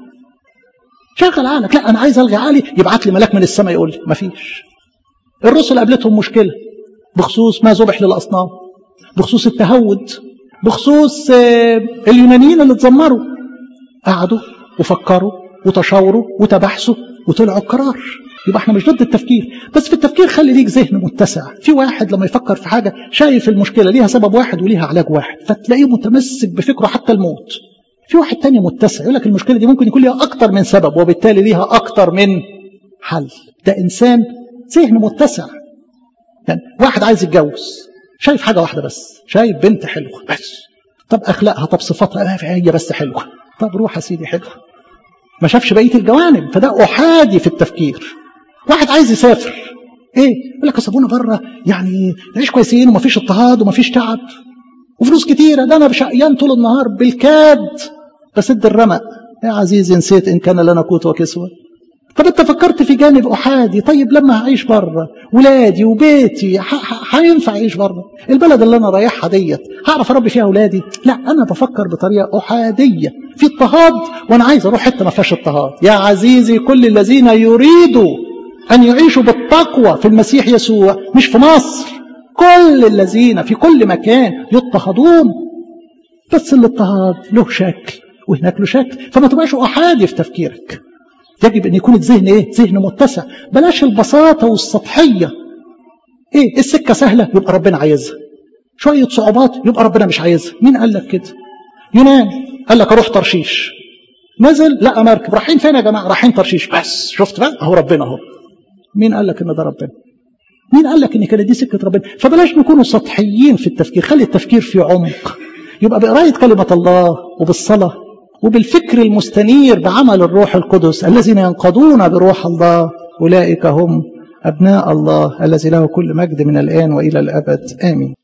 شغل عقلك لا أنا عايز ألغي عقلي يبعت لي ملاك من السماء يقول لي مفيش الرسل قابلتهم مشكلة بخصوص ما ذبح للأصنام بخصوص التهود بخصوص اليونانيين اللي اتذمروا قعدوا وفكروا وتشاوروا وتبحثوا وطلعوا بقرار يبقى احنا مش ضد التفكير بس في التفكير خلي ليك ذهن متسع في واحد لما يفكر في حاجة شايف المشكلة ليها سبب واحد وليها علاج واحد فتلاقيه متمسك بفكره حتى الموت في واحد تاني متسع يقول لك المشكلة دي ممكن يكون ليها أكتر من سبب وبالتالي ليها أكتر من حل ده إنسان ذهن متسع يعني واحد عايز يتجوز شايف حاجة واحدة بس شايف بنت حلوة بس طب أخلاقها طب صفاتها هي بس حلوة طب روح يا سيدي حلوة ما شافش بقية الجوانب فده أحادي في التفكير واحد عايز يسافر ايه يقول لك يا ابونا بره يعني نعيش كويسين ومفيش اضطهاد ومفيش تعب وفلوس كتيرة ده أنا شقيان طول النهار بالكاد بسد الرمق يا عزيزي نسيت إن كان لنا قوت وكسوة طب انت فكرت في جانب احادي طيب لما هعيش بره ولادي وبيتي هينفع اعيش بره البلد اللي انا رايحها ديت هعرف اربي فيها اولادي لا انا بفكر بطريقه احاديه في اضطهاد وانا عايز اروح حته ما فيهاش اضطهاد يا عزيزي كل الذين يريدوا ان يعيشوا بالتقوى في المسيح يسوع مش في مصر كل الذين في كل مكان يضطهدون بس الاضطهاد له شكل وهناك له شكل فما تبقاش احادي في تفكيرك يجب ان يكون الذهن ايه ذهن متسع بلاش البساطه والسطحيه ايه السكه سهله يبقى ربنا عايزها شويه صعوبات يبقى ربنا مش عايزها مين قال لك كده يونان قال لك اروح ترشيش نزل لقى مركب رايحين فين يا جماعه رايحين ترشيش بس شفت بقى اهو ربنا اهو مين قال لك ان ده ربنا مين قال لك ان كانت دي سكه ربنا فبلاش نكونوا سطحيين في التفكير خلي التفكير في عمق يبقى بقرايه كلمه الله وبالصلاه وبالفكر المستنير بعمل الروح القدس الذين ينقضون بروح الله أولئك هم أبناء الله الذي له كل مجد من الآن وإلى الأبد آمين